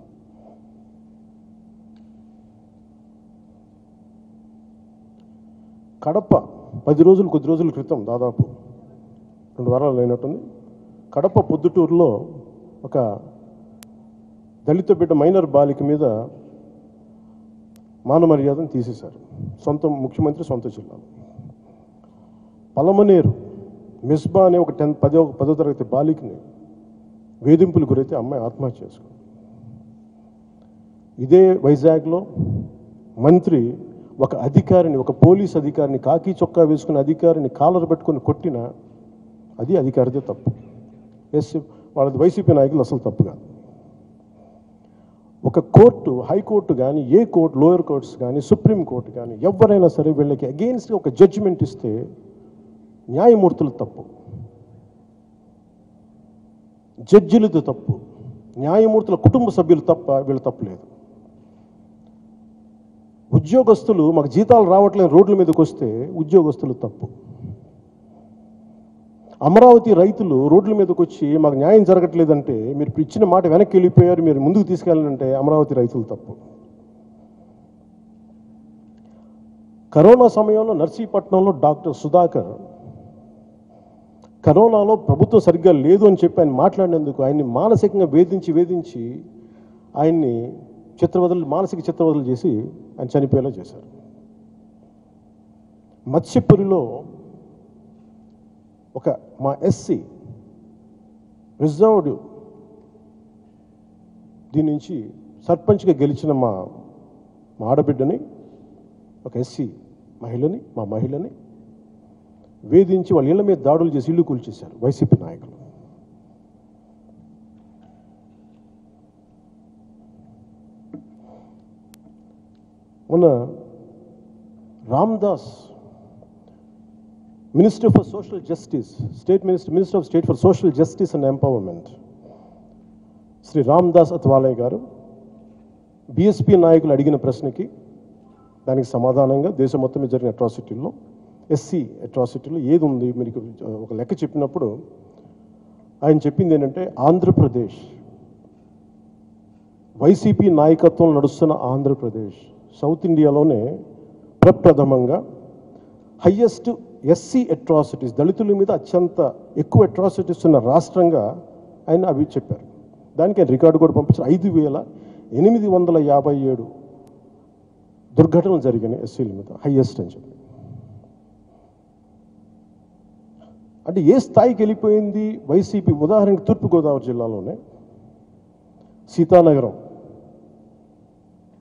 S1: కడప పది రోజులు కొద్ది రోజుల క్రితం దాదాపు రెండు వారాలు అయినట్టుంది కడప పొద్దుటూరులో ఒక దళిత బిడ్డ మైనర్ బాలిక మీద మాన మర్యాదను తీసేశారు సొంత ముఖ్యమంత్రి సొంత జిల్లాలో పలమనేరు మిస్బా అనే ఒక టెన్త్ పదో పదో తరగతి బాలికని వేధింపులు గురైతే అమ్మాయి ఆత్మహత్య చేసుకుంది ఇదే వైజాగ్లో మంత్రి ఒక అధికారిని ఒక పోలీస్ అధికారిని కాకి చొక్కా వేసుకున్న అధికారిని కాలర్ పెట్టుకొని కొట్టిన అది అధికారిదే తప్పు ఎస్ వాళ్ళది వైసీపీ నాయకులు అసలు తప్పు కాదు ఒక కోర్టు హైకోర్టు కానీ ఏ కోర్టు లోయర్ కోర్ట్స్ కానీ సుప్రీం కోర్టు కానీ ఎవరైనా సరే వీళ్ళకి అగెయిన్స్ట్ ఒక జడ్జిమెంట్ ఇస్తే న్యాయమూర్తులు తప్పు జడ్జిలది తప్పు న్యాయమూర్తుల కుటుంబ సభ్యులు తప్ప వీళ్ళు తప్పు లేదు ఉద్యోగస్తులు మాకు జీతాలు రావట్లేదు రోడ్ల మీదకి వస్తే ఉద్యోగస్తులు తప్పు అమరావతి రైతులు రోడ్ల మీదకి వచ్చి మాకు న్యాయం జరగట్లేదంటే మీరు ఇప్పుడు ఇచ్చిన మాట వెనక్కి వెళ్ళిపోయారు మీరు ముందుకు తీసుకెళ్ళాలంటే అమరావతి రైతులు తప్పు కరోనా సమయంలో నర్సీపట్నంలో డాక్టర్ సుధాకర్ కరోనాలో ప్రభుత్వం సరిగ్గా లేదు అని చెప్పి ఆయన మాట్లాడినందుకు ఆయన్ని మానసికంగా వేధించి వేధించి ఆయన్ని చిత్రవదలు మానసిక చిత్రవదలు చేసి ఆయన చనిపోయేలా చేశారు మత్స్యపురిలో ఒక మా ఎస్సీ రిజర్వ్డ్ దీని నుంచి సర్పంచ్గా గెలిచిన మా మా ఆడబిడ్డని ఒక ఎస్సీ మహిళని మా మహిళని వేధించి వాళ్ళ ఇళ్ళ మీద దాడులు చేసి ఇల్లు కూల్చేశారు వైసీపీ నాయకులు మొన్న Ramdas minister for social justice state minister minister of state for social justice and empowerment Shri Ramdas Athawale garu BSP నాయకులు అడిగిన ప్రశ్నకి దానికి సమాధానంగా దేశం మొత్తం మీద జరిగిన అట్రాసిటీల్లో ఎస్సీ అట్రాసిటీలో ఏది ఉంది మీకు ఒక లెక్క చెప్పినప్పుడు ఆయన చెప్పింది ఏంటంటే ఆంధ్రప్రదేశ్ వైసీపీ నాయకత్వం నడుస్తున్న ఆంధ్రప్రదేశ్ సౌత్ ఇండియాలోనే ప్రప్రథమంగా హయ్యెస్ట్ ఎస్సీ అట్రాసిటీస్ దళితుల మీద అత్యంత ఎక్కువ అట్రాసిటీస్ ఉన్న రాష్ట్రంగా ఆయన అవి చెప్పారు దానికి ఆయన రికార్డు కూడా పంపించారు ఐదు వేల ఎనిమిది వందల యాభై ఏడు దుర్ఘటనలు జరిగినాయి ఎస్సీల మీద హయ్యెస్ట్ అని చెప్పి అంటే ఏ స్థాయికి వెళ్ళిపోయింది వైసీపీ ఉదాహరణకి తూర్పుగోదావరి జిల్లాలోనే సీతానగరం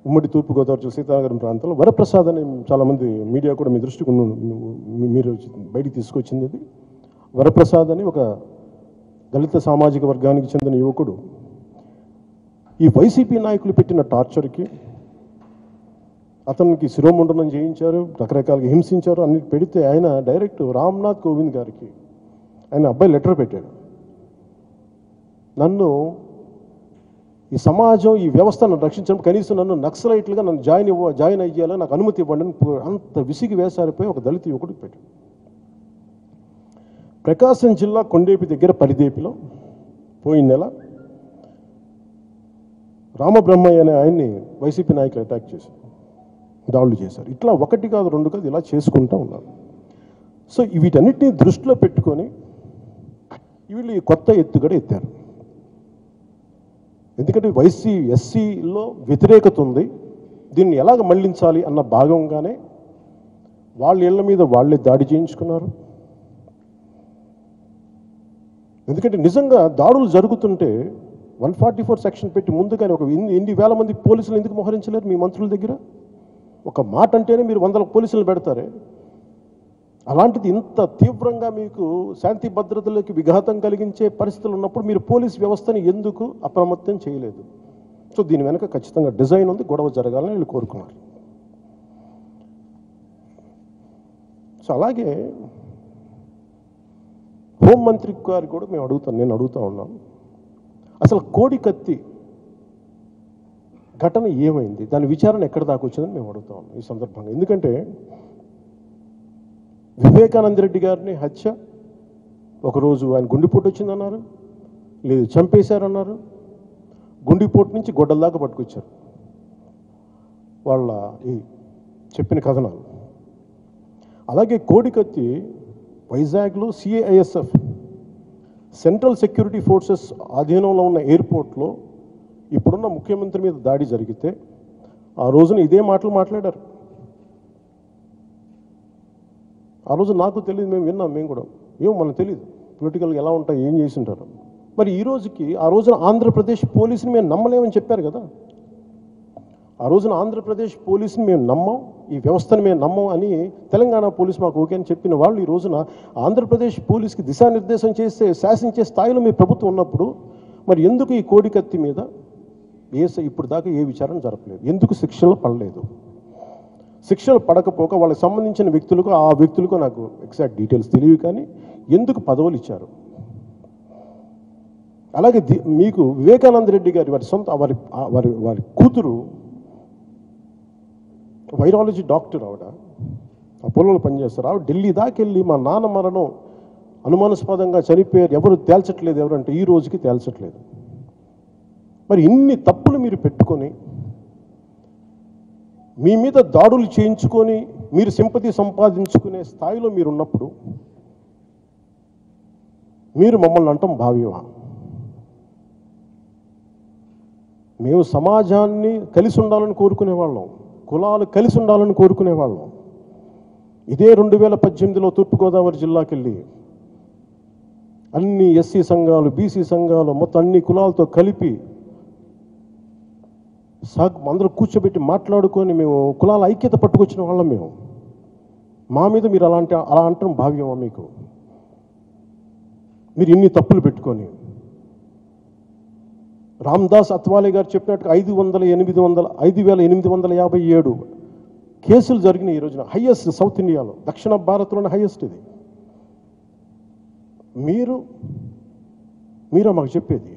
S1: ఉమ్మడి తూర్పుగోదావరి జిల్లా సీతానగరం ప్రాంతంలో వరప్రసాద్ అని చాలామంది మీడియా కూడా మీ దృష్టికి ఉన్న- మీ- మీరు బయటికి తీసుకొచ్చింది ఇది వరప్రసాద్ అని ఒక దళిత సామాజిక వర్గానికి చెందిన యువకుడు ఈ వైసీపీ నాయకులు పెట్టిన టార్చర్కి అతనికి శిరోముండనం చేయించారు రకరకాలుగా హింసించారు అన్ని పెడితే ఆయన డైరెక్ట్ రామ్నాథ్ కోవింద్ గారికి ఆయన అబ్బాయి లెటర్ పెట్టాడు నన్ను ఈ సమాజం ఈ వ్యవస్థను రక్షించడం కనీసం నన్ను నక్సలైట్లుగా నన్ను జాయిన్ ఇవ్వ జాయిన్ అయ్యేలా నాకు అనుమతి ఇవ్వండి అని పో- అంత విసిగి వేసారిపోయి ఒక దళిత యువకుడికి పెట్టాడు ప్రకాశం జిల్లా కొండేపి దగ్గర పరిదేపిలో పోయిన నెల రామబ్రహ్మయ్య అనే ఆయన్ని వైసీపీ నాయకులు అటాక్ చేశారు దాడులు చేశారు ఇట్లా ఒకటి కాదు రెండు కాదు ఇలా చేసుకుంటూ ఉన్నారు సో వీటన్నిటిని దృష్టిలో పెట్టుకొని వీళ్ళు ఈ కొత్త ఎత్తుగడ ఎత్తారు ఎందుకంటే వైసీ ఎస్సీలో వ్యతిరేకత ఉంది దీన్ని ఎలాగ మళ్లించాలి అన్న భాగంగానే వాళ్ళ ఇళ్ల మీద వాళ్ళే దాడి చేయించుకున్నారు ఎందుకంటే నిజంగా దాడులు జరుగుతుంటే వన్ ఫార్టీ ఫోర్ సెక్షన్ పెట్టి ముందుగానే ఒక ఎన్ని ఎన్ని వేల మంది పోలీసులు ఎందుకు మోహరించలేరు మీ మంత్రుల దగ్గర ఒక మాట అంటేనే మీరు వందల పోలీసులు పెడతారే అలాంటిది ఇంత తీవ్రంగా మీకు శాంతి భద్రతలకు విఘాతం కలిగించే పరిస్థితులు ఉన్నప్పుడు మీరు పోలీస్ వ్యవస్థని ఎందుకు అప్రమత్తం చేయలేదు సో దీని వెనక ఖచ్చితంగా డిజైన్ ఉంది గొడవ జరగాలని వీళ్ళు కోరుకున్నారు సో అలాగే హోంమంత్రి గారు కూడా మేము అడుగుతాం నేను అడుగుతా ఉన్నాను అసలు కోడి కత్తి ఘటన ఏమైంది దాని విచారణ ఎక్కడ దాకా వచ్చిందని మేము అడుగుతా ఉన్నాం ఈ సందర్భంగా ఎందుకంటే వివేకానంద రెడ్డి గారిని హత్య ఒకరోజు ఆయన గుండెపోటు వచ్చిందన్నారు లేదు చంపేశారన్నారు గుండెపోటు నుంచి గొడ్డల దాకా పట్టుకొచ్చారు వాళ్ళ ఈ చెప్పిన కథనాలు అలాగే కోడికత్తి వైజాగ్లో సిఏఐఎస్ఎఫ్ సెంట్రల్ సెక్యూరిటీ ఫోర్సెస్ ఆధీనంలో ఉన్న ఎయిర్పోర్ట్లో ఇప్పుడున్న ముఖ్యమంత్రి మీద దాడి జరిగితే ఆ రోజున ఇదే మాటలు మాట్లాడారు ఆ రోజు నాకు తెలియదు మేము విన్నాం మేము కూడా ఏమో మనకు తెలియదు పొలిటికల్గా ఎలా ఉంటాయి ఏం చేసి ఉంటారు మరి ఈ రోజుకి ఆ రోజున ఆంధ్రప్రదేశ్ పోలీసుని మేము నమ్మలేమని చెప్పారు కదా ఆ రోజున ఆంధ్రప్రదేశ్ పోలీసుని మేము నమ్మం ఈ వ్యవస్థను మేము నమ్మం అని తెలంగాణ పోలీసు మాకు ఓకే అని చెప్పిన వాళ్ళు ఈ రోజున ఆంధ్రప్రదేశ్ పోలీస్కి దిశానిర్దేశం చేసే శాసించే స్థాయిలో మీ ప్రభుత్వం ఉన్నప్పుడు మరి ఎందుకు ఈ కోడి కత్తి మీద ఏ స- ఇప్పుడు దాకా ఏ విచారణ జరపలేదు ఎందుకు శిక్షలు పడలేదు శిక్షలు పడకపోక వాళ్ళకి సంబంధించిన వ్యక్తులకు ఆ వ్యక్తులకు నాకు ఎగ్జాక్ట్ డీటెయిల్స్ తెలియవు కానీ ఎందుకు పదవులు ఇచ్చారు అలాగే ది- మీకు వివేకానంద రెడ్డి గారి వారి సొంత వారి ఆ వారి వారి కూతురు వైరాలజీ డాక్టర్ ఆవిడ అపోలోలో పనిచేస్తారు ఆవిడ ఢిల్లీ దాకా వెళ్ళి మా నాన్న మరణం అనుమానాస్పదంగా చనిపోయారు ఎవరు తేల్చట్లేదు ఎవరంటే ఈ రోజుకి తేల్చట్లేదు మరి ఇన్ని తప్పులు మీరు పెట్టుకొని మీ మీద దాడులు చేయించుకొని మీరు సింపతి సంపాదించుకునే స్థాయిలో మీరు ఉన్నప్పుడు మీరు మమ్మల్ని అంటాం భావ్యమా మేము సమాజాన్ని కలిసి ఉండాలని కోరుకునే వాళ్ళం కులాలు కలిసి ఉండాలని కోరుకునే వాళ్ళం ఇదే రెండు వేల పద్దెనిమిదిలో తూర్పుగోదావరి జిల్లాకి వెళ్ళి అన్ని ఎస్సీ సంఘాలు బీసీ సంఘాలు మొత్తం అన్ని కులాలతో కలిపి సాగ్ అందరూ కూర్చోబెట్టి మాట్లాడుకొని మేము కులాల ఐక్యత పట్టుకొచ్చిన వాళ్ళం మేము మా మీద మీరు అలాంటి అలా అంటాం భావ్యమా మీకు మీరు ఇన్ని తప్పులు పెట్టుకొని రామ్దాస్ అత్వాలే గారు చెప్పినట్టుగా ఐదు వందల ఎనిమిది వందల ఐదు వేల ఎనిమిది వందల యాభై ఏడు కేసులు జరిగినాయి ఈ రోజున హైయెస్ట్ సౌత్ ఇండియాలో దక్షిణ భారత్లోనే హైయెస్ట్ ఇది మీరు మీరా మాకు చెప్పేది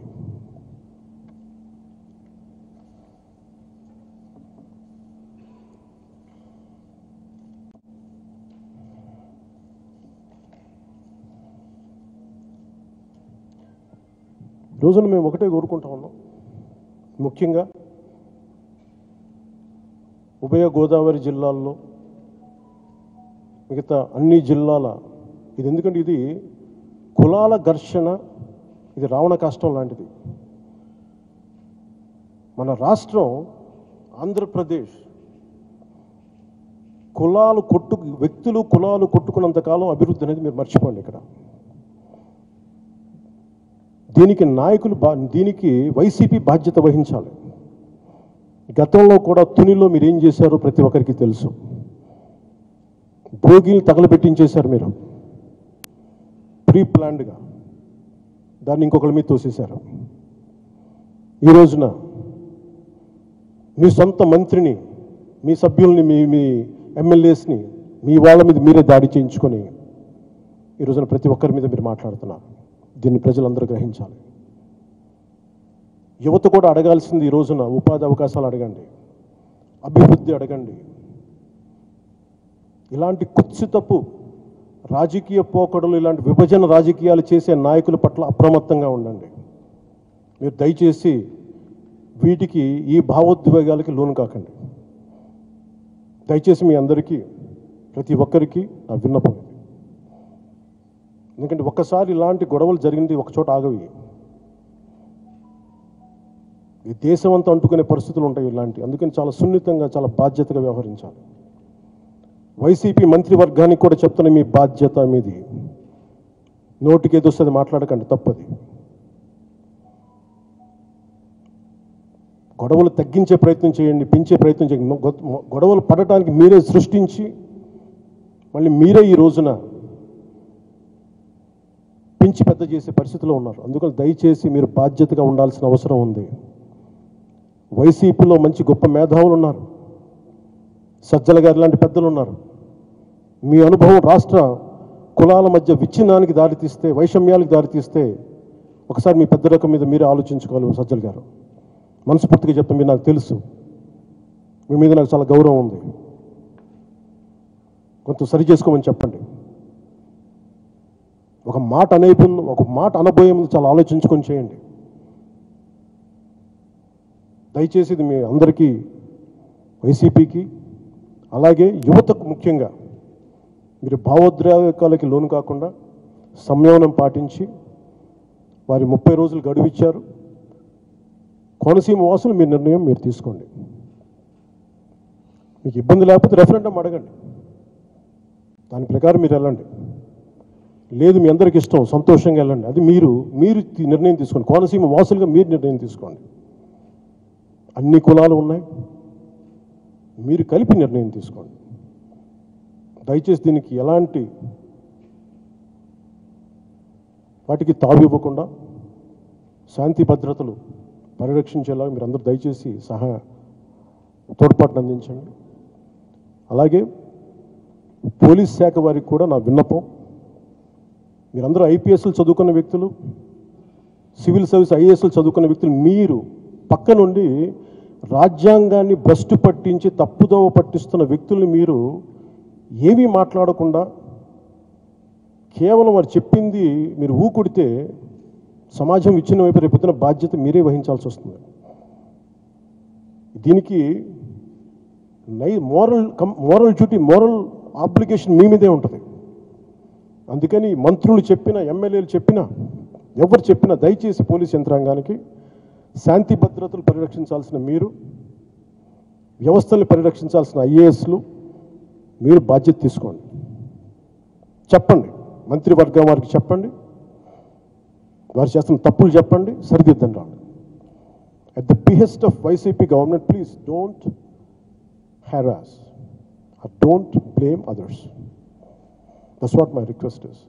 S1: ఈ రోజున మేము ఒకటే కోరుకుంటా ఉన్నాం ముఖ్యంగా ఉభయ గోదావరి జిల్లాల్లో మిగతా అన్ని జిల్లాల ఇది ఎందుకంటే ఇది కులాల ఘర్షణ ఇది రావణ కష్టం లాంటిది మన రాష్ట్రం ఆంధ్రప్రదేశ్ కులాలు కొట్టు వ్యక్తులు కులాలు కొట్టుకున్నంత కాలం అభివృద్ధి అనేది మీరు మర్చిపోండి ఇక్కడ దీనికి నాయకులు బా దీనికి వైసీపీ బాధ్యత వహించాలి గతంలో కూడా తునిలో మీరు ఏం చేశారో ప్రతి ఒక్కరికి తెలుసు భోగిలు తగలబెట్టించేశారు మీరు ప్రీ ప్లాన్డ్గా దాన్ని ఇంకొకరి మీద తోసేశారు ఈ రోజున మీ సొంత మంత్రిని మీ సభ్యుల్ని మీ మీ ఎమ్మెల్యేస్ని మీ వాళ్ళ మీద మీరే దాడి చేయించుకొని ఈ రోజున ప్రతి ఒక్కరి మీద మీరు మాట్లాడుతున్నారు దీన్ని ప్రజలందరూ గ్రహించాలి యువత కూడా అడగాల్సింది ఈ రోజున ఉపాధి అవకాశాలు అడగండి అభివృద్ధి అడగండి ఇలాంటి కుత్సితపు రాజకీయ పోకడలు ఇలాంటి విభజన రాజకీయాలు చేసే నాయకుల పట్ల అప్రమత్తంగా ఉండండి మీరు దయచేసి వీటికి ఈ భావోద్వేగాలకి లోను కాకండి దయచేసి మీ అందరికీ ప్రతి ఒక్కరికి నా విన్నపం ఇది ఎందుకంటే ఒక్కసారి ఇలాంటి గొడవలు జరిగింది ఒక చోట ఆగవి ఈ దేశం అంతా అంటుకునే పరిస్థితులు ఉంటాయి ఇలాంటి అందుకని చాలా సున్నితంగా చాలా బాధ్యతగా వ్యవహరించాలి వైసీపీ మంత్రివర్గానికి కూడా చెప్తున్న మీ బాధ్యత మీది నోటికి ఏదొస్తుంది మాట్లాడకండి తప్పది గొడవలు తగ్గించే ప్రయత్నం చేయండి పెంచే ప్రయత్నం చేయండి మొ- గొ- గొడవలు పడటానికి మీరే సృష్టించి మళ్ళీ మీరే ఈ రోజున పెంచి పెద్ద చేసే పరిస్థితిలో ఉన్నారు అందుకని దయచేసి మీరు బాధ్యతగా ఉండాల్సిన అవసరం ఉంది వైసీపీలో మంచి గొప్ప మేధావులు ఉన్నారు సజ్జల గారు లాంటి పెద్దలు ఉన్నారు మీ అనుభవం రాష్ట్ర కులాల మధ్య విచ్ఛిన్నానికి దారితీస్తే వైషమ్యాలకు దారితీస్తే ఒకసారి మీ పెద్ద రకం మీద మీరే ఆలోచించుకోవాలి సజ్జల గారు మనస్ఫూర్తిగా చెప్తాం మీరు నాకు తెలుసు మీ మీద నాకు చాలా గౌరవం ఉంది కొంత సరి చేసుకోమని చెప్పండి ఒక మాట అనేపు ఒక మాట అనబోయే ముందు చాలా ఆలోచించుకొని చేయండి దయచేసి ఇది మీ అందరికీ వైసీపీకి అలాగే యువతకు ముఖ్యంగా మీరు భావోద్రేకాలకి లోను కాకుండా సంయమనం పాటించి వారి ముప్పై రోజులు గడువిచ్చారు కోనసీమ వాసులు మీ నిర్ణయం మీరు తీసుకోండి మీకు ఇబ్బంది లేకపోతే రెఫరెండం అడగండి దాని ప్రకారం మీరు వెళ్ళండి లేదు మీ అందరికి ఇష్టం సంతోషంగా వెళ్ళండి అది మీరు మీరు తీ- నిర్ణయం తీసుకోండి కోనసీమ వాసులుగా మీరు నిర్ణయం తీసుకోండి అన్ని కులాలు ఉన్నాయి మీరు కలిపి నిర్ణయం తీసుకోండి దయచేసి దీనికి ఎలాంటి వాటికి తావు ఇవ్వకుండా శాంతి భద్రతలు పరిరక్షించేలాగా మీరు అందరూ దయచేసి సహాయ తోడ్పాటును అందించండి అలాగే పోలీస్ శాఖ వారికి కూడా నా విన్నపం మీరందరూ ఐపీఎస్లు చదువుకున్న వ్యక్తులు సివిల్ సర్వీస్ ఐఏఎస్లు చదువుకున్న వ్యక్తులు మీరు పక్క నుండి రాజ్యాంగాన్ని భ్రష్టు పట్టించి తప్పుదోవ పట్టిస్తున్న వ్యక్తుల్ని మీరు ఏమీ మాట్లాడకుండా కేవలం వారు చెప్పింది మీరు ఊకుడితే సమాజం ఇచ్చిన వైపు రేపొద్దున బాధ్యత మీరే వహించాల్సి వస్తుంది దీనికి nay moral cum moral duty moral obligation మీ మీదే ఉంటుంది అందుకని మంత్రులు చెప్పిన ఎమ్మెల్యేలు చెప్పినా ఎవరు చెప్పినా దయచేసి పోలీస్ యంత్రాంగానికి శాంతి భద్రతలు పరిరక్షించాల్సిన మీరు వ్యవస్థల్ని పరిరక్షించాల్సిన ఐఏఎస్లు మీరు బాధ్యత తీసుకోండి చెప్పండి మంత్రివర్గం వారికి చెప్పండి వారు చేస్తున్న తప్పులు చెప్పండి సరిదిద్దండి రాండి at the behest of YCP government please don't harass don't blame others that's what my request is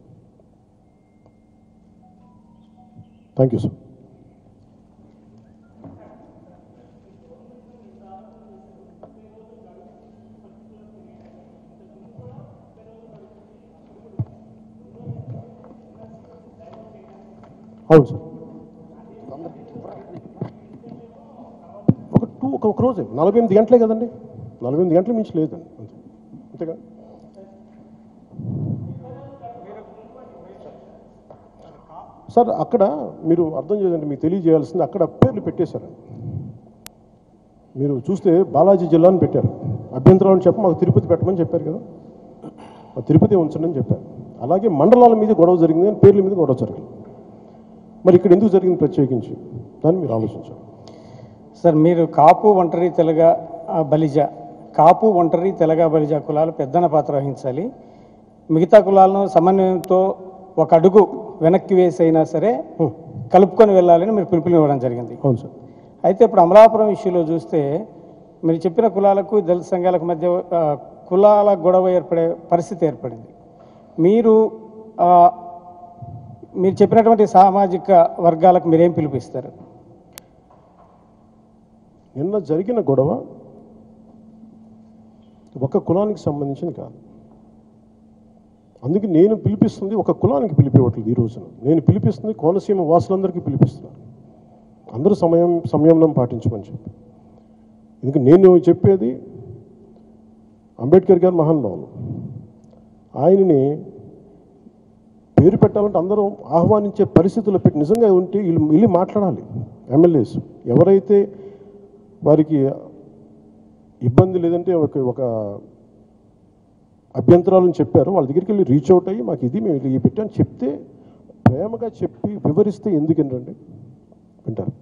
S1: thank you sir అవును సార్ ఒక టూ ఒక ఒక రోజే నలభై ఎనిమిది గంటలే కదండి నలభై ఎనిమిది గంటల మించి లేదండి అంతే అంతేగా సార్ అక్కడ మీరు అర్థం చేయండి మీకు తెలియజేయాల్సింది అక్కడ పేర్లు పెట్టేశారండి మీరు చూస్తే బాలాజీ జిల్లా అని పెట్టారు అభ్యంతరాలు చెప్పి మాకు తిరుపతి పెట్టమని చెప్పారు కదా మా తిరుపతి ఉంచండి అని చెప్పారు అలాగే మండలాల మీద గొడవ జరిగింది కానీ పేర్ల మీద గొడవ జరిగింది మరి ఇక్కడ ఎందుకు జరిగింది ప్రత్యేకించి దాన్ని మీరు ఆలోచించాలి
S2: సార్ మీరు కాపు ఒంటరి తెలగ ఆ, బలిజ కాపు ఒంటరి తెలగ బలిజ కులాలు పెద్దన పాత్ర వహించాలి మిగతా కులాలను సమన్వయంతో ఒక అడుగు వెనక్కి వేసైనా సరే
S1: హ్మ్.
S2: కలుపుకొని వెళ్ళాలని మీరు పిలుపునివ్వడం జరిగింది
S1: అవును సార్
S2: అయితే ఇప్పుడు అమలాపురం ఇష్యూలో చూస్తే మీరు చెప్పిన కులాలకు దళిత సంఘాలకు మధ్య ఆ, కులాల గొడవ ఏర్పడే పరిస్థితి ఏర్పడింది మీరు ఆ, మీరు చెప్పినటువంటి సామాజిక వర్గాలకు మీరేం పిలుపిస్తారు
S1: నిన్న జరిగిన గొడవ ఒక కులానికి సంబంధించింది కాదు అందుకే నేను పిలిపిస్తుంది ఒక కులానికి పిలిపివ్వట్లేదు ఈ రోజున నేను పిలిపిస్తుంది కోనసీమ వాసులందరికీ పిలిపిస్తున్నాను అందరూ సమయం సంయమనం పాటించమని చెప్పి ఎందుకు నేను చెప్పేది అంబేద్కర్ గారు మహానుభావులు ఆయనని పేరు పెట్టాలంటే అందరం ఆహ్వానించే పరిస్థితుల్లో పెట్టి నిజంగా ఉంటే వీళ్ళు వెళ్ళి మాట్లాడాలి ఎమ్మెల్యేస్ ఎవరైతే వారికి ఇబ్బంది లేదంటే ఒక ఒక అభ్యంతరాలను చెప్పారు వాళ్ళ దగ్గరికి వెళ్ళి రీచ్ అవుట్ అయ్యి మాకు ఇది మేము ఇది పెట్టాను చెప్తే ప్రేమగా చెప్పి వివరిస్తే ఎందుకు ఏంటండి వింటారు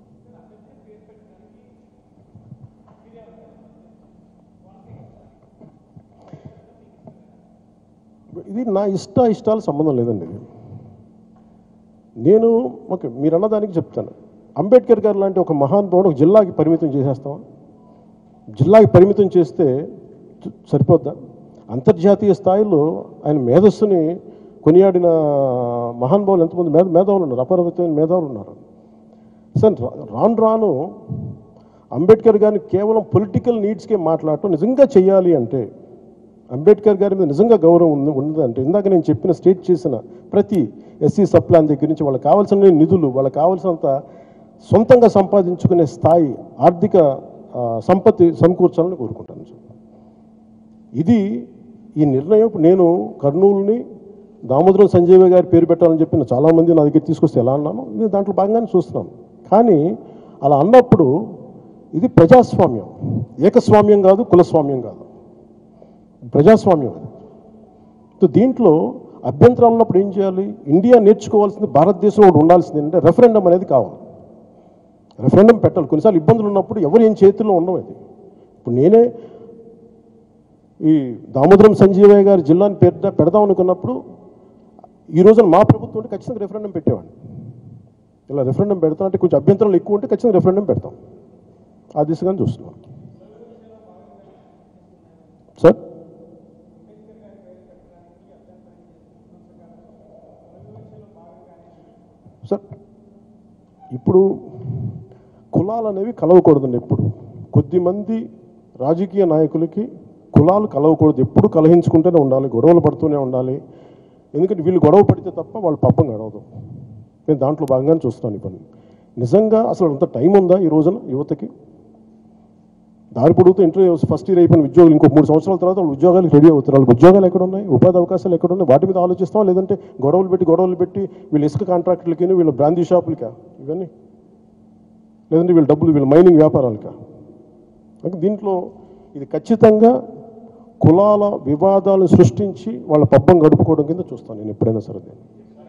S1: ఇది నా ఇష్ట ఇష్టాల సంబంధం లేదండి ఇది నేను ఓకే మీరు అన్నదానికి చెప్తాను అంబేద్కర్ గారు లాంటి ఒక మహానుభావుడు ఒక జిల్లాకి పరిమితం చేసేస్తామా జిల్లాకి పరిమితం చేస్తే చ- సరిపోద్దా అంతర్జాతీయ స్థాయిలో ఆయన మేధస్సుని కొనియాడిన మహానుభావులు ఎంతమంది మేధ మేధావులు ఉన్నారు అపరిమితమైన మేధావులు ఉన్నారు సార్ రా- రాను రాను అంబేద్కర్ గారిని కేవలం పొలిటికల్ నీడ్స్కే మాట్లాడటం నిజంగా చేయాలి అంటే అంబేద్కర్ గారి మీద నిజంగా గౌరవం ఉంది ఉన్నదంటే ఇందాక నేను చెప్పిన స్టేట్ చేసిన ప్రతి ఎస్సీ సబ్ ప్లాన్ దగ్గర నుంచి వాళ్ళకి కావాల్సిన నిధులు వాళ్ళకి కావాల్సినంత సొంతంగా సంపాదించుకునే స్థాయి ఆర్థిక ఆ, సంపత్తి సమకూర్చాలని కోరుకుంటాను సార్ ఇది ఈ నిర్ణయం ఇప్పుడు నేను కర్నూలుని దామోదరం సంజీవ గారి పేరు పెట్టాలని చెప్పిన చాలామంది నా దగ్గర తీసుకొస్తే ఎలా అన్నాను నేను దాంట్లో భాగంగానే చూస్తున్నాను కానీ అలా అన్నప్పుడు ఇది ప్రజాస్వామ్యం ఏకస్వామ్యం కాదు కులస్వామ్యం కాదు ప్రజాస్వామ్యం అది సో దీంట్లో అభ్యంతరాలు ఉన్నప్పుడు ఏం చేయాలి ఇండియా నేర్చుకోవాల్సింది భారతదేశంలో ఒకటి ఉండాల్సింది అంటే రెఫరెండం అనేది కావాలి రెఫరెండం పెట్టాలి కొన్నిసార్లు ఇబ్బందులు ఉన్నప్పుడు ఎవరు ఏం చేతుల్లో ఉండవు అది ఇప్పుడు నేనే ఈ దామోదరం సంజీవయ్య గారి జిల్లాని పెద్ద పెడదాం అనుకున్నప్పుడు ఈ రోజున మా ప్రభుత్వం ఉంటే ఖచ్చితంగా రెఫరెండం పెట్టేవాడిని ఇలా రెఫరెండం పెడతాం అంటే కొంచెం అభ్యంతరాలు ఎక్కువ ఉంటే ఖచ్చితంగా రెఫరెండం పెడతాం ఆ దిశగానే చూస్తున్నాం సార్ సార్ ఇప్పుడు కులాలు అనేవి కలవకూడదండి ఎప్పుడు కొద్దిమంది రాజకీయ నాయకులకి కులాలు కలవకూడదు ఎప్పుడు కలహించుకుంటూనే ఉండాలి గొడవలు పడుతూనే ఉండాలి ఎందుకంటే వీళ్ళు గొడవ పడితే తప్ప వాళ్ళు పబ్బం గడవదు నేను దాంట్లో భాగంగానే చూస్తున్నాను ఈ పని నిజంగా అసలు అంత టైం ఉందా ఈ రోజున యువతకి దారి పొడుగుతూ ఇంటర్వ్యూ ఫస్ట్ ఇయర్ అయిపోయిన ఉద్యోగులు ఇంకో మూడు సంవత్సరాల తర్వాత వాళ్ళు ఉద్యోగాలకు రెడీ అవుతారు వాళ్ళకి ఉద్యోగాలు ఎక్కడ ఉన్నాయి ఉపాధి అవకాశాలు ఎక్కడ ఉన్నాయి వాటి మీద ఆలోచిస్తాం లేదంటే గొడవలు పెట్టి గొడవలు పెట్టి వీళ్ళు ఇసుక కాంట్రాక్టులకి వీళ్ళు బ్రాందీ షాపులకా ఇవన్నీ లేదంటే వీళ్ళ డబ్బులు వీళ్ళ మైనింగ్ వ్యాపారాలకా అంటే దీంట్లో ఇది ఖచ్చితంగా కులాల వివాదాలను సృష్టించి వాళ్ళ పబ్బం గడుపుకోవడం కింద చూస్తాను నేను ఎప్పుడైనా సరే దీన్ని.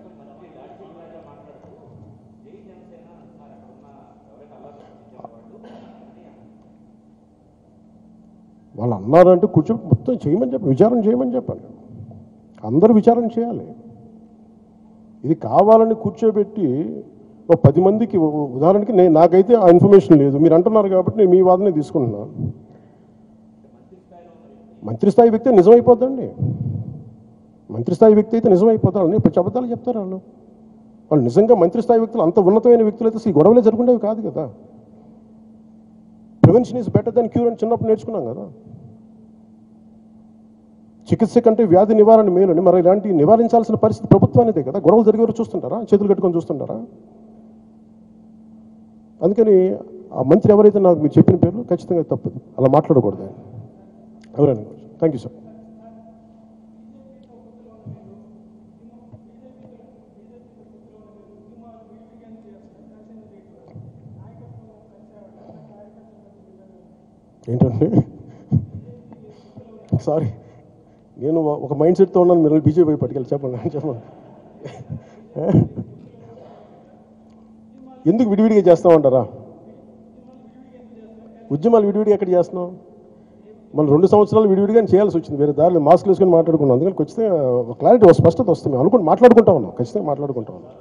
S1: వాళ్ళు అన్నారంటే కూర్చో మొత్తం చేయమని చెప్పి విచారణ చేయమని చెప్పాలి అందరూ విచారణ చేయాలి ఇది కావాలని కూర్చోబెట్టి ఒక పది మందికి ఉ- ఉదాహరణకి నేను నాకైతే ఆ ఇన్ఫర్మేషన్ లేదు మీరు అంటున్నారు కాబట్టి నేను మీ వాదనే తీసుకుంటున్నాను మంత్రి స్థాయి వ్యక్తి నిజమైపోద్దండి మంత్రి స్థాయి వ్యక్తి అయితే నిజమైపోతారు అని ఇప్పుడు అబద్ధాలు చెప్తారు వాళ్ళు వాళ్ళు నిజంగా మంత్రి స్థాయి వ్యక్తులు అంత ఉన్నతమైన వ్యక్తులు అయితే అసలు ఈ గొడవలే జరుగుండేవి కాదు కదా prevention is better than cure అని చిన్నప్పుడు నేర్చుకున్నాం కదా చికిత్స కంటే వ్యాధి నివారణ మేలని మరి ఇలాంటి నివారించాల్సిన పరిస్థితి ప్రభుత్వానిదే కదా గొడవలు జరిగే వరకు చూస్తుంటారా చేతులు కట్టుకొని చూస్తుంటారా అందుకని ఆ మంత్రి ఎవరైతే నాకు మీరు చెప్పిన పేర్లు ఖచ్చితంగా తప్పదు అలా మాట్లాడకూడదు ఆయన ఎవరైనా థ్యాంక్ యూ సార్ ఏంటంటే సారీ నేను ఒక మైండ్ సెట్తో ఉన్నాను మీరు బీజేపీ పట్టుకెళ్ళి చెప్పండి చెప్పండి ఎందుకు విడివిడిగా చేస్తామంటారా ఉద్యమాలు విడివిడిగా ఎక్కడ చేస్తున్నాం మనం రెండు సంవత్సరాలు విడివిడిగా చేయాల్సి వచ్చింది వేరే దారిలో మాస్క్ వేసుకొని మాట్లాడుకున్నాం అందుకని ఖచ్చితంగా ఒక క్లారిటీ ఒక స్పష్టత వస్తుంది మేము అనుకుని మాట్లాడుకుంటా ఉన్నాం ఖచ్చితంగా మాట్లాడుకుంటా ఉన్నాం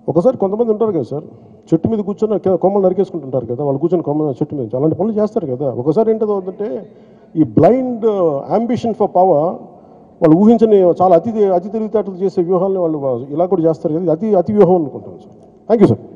S1: ఒకసారి కొంతమంది ఉంటారు కదా సార్ చెట్టు మీద కూర్చొని కింద కొమ్మలు నరికేసుకుంటుంటారు కదా వాళ్ళు కూర్చొని కొమ్మ చెట్టు మీద అలాంటి పనులు చేస్తారు కదా ఒకసారి ఏంటో అంటే ఈ బ్లైండ్ అంబిషన్ ఫర్ పవర్ వాళ్ళు ఊహించని చాలా అతి అతి తెలివితేటలు చేసే వ్యూహాలని వాళ్ళు ఇలా కూడా చేస్తారు కదా ఇది అతి అతి వ్యూహం అనుకుంటాను సార్ థ్యాంక్ యూ సార్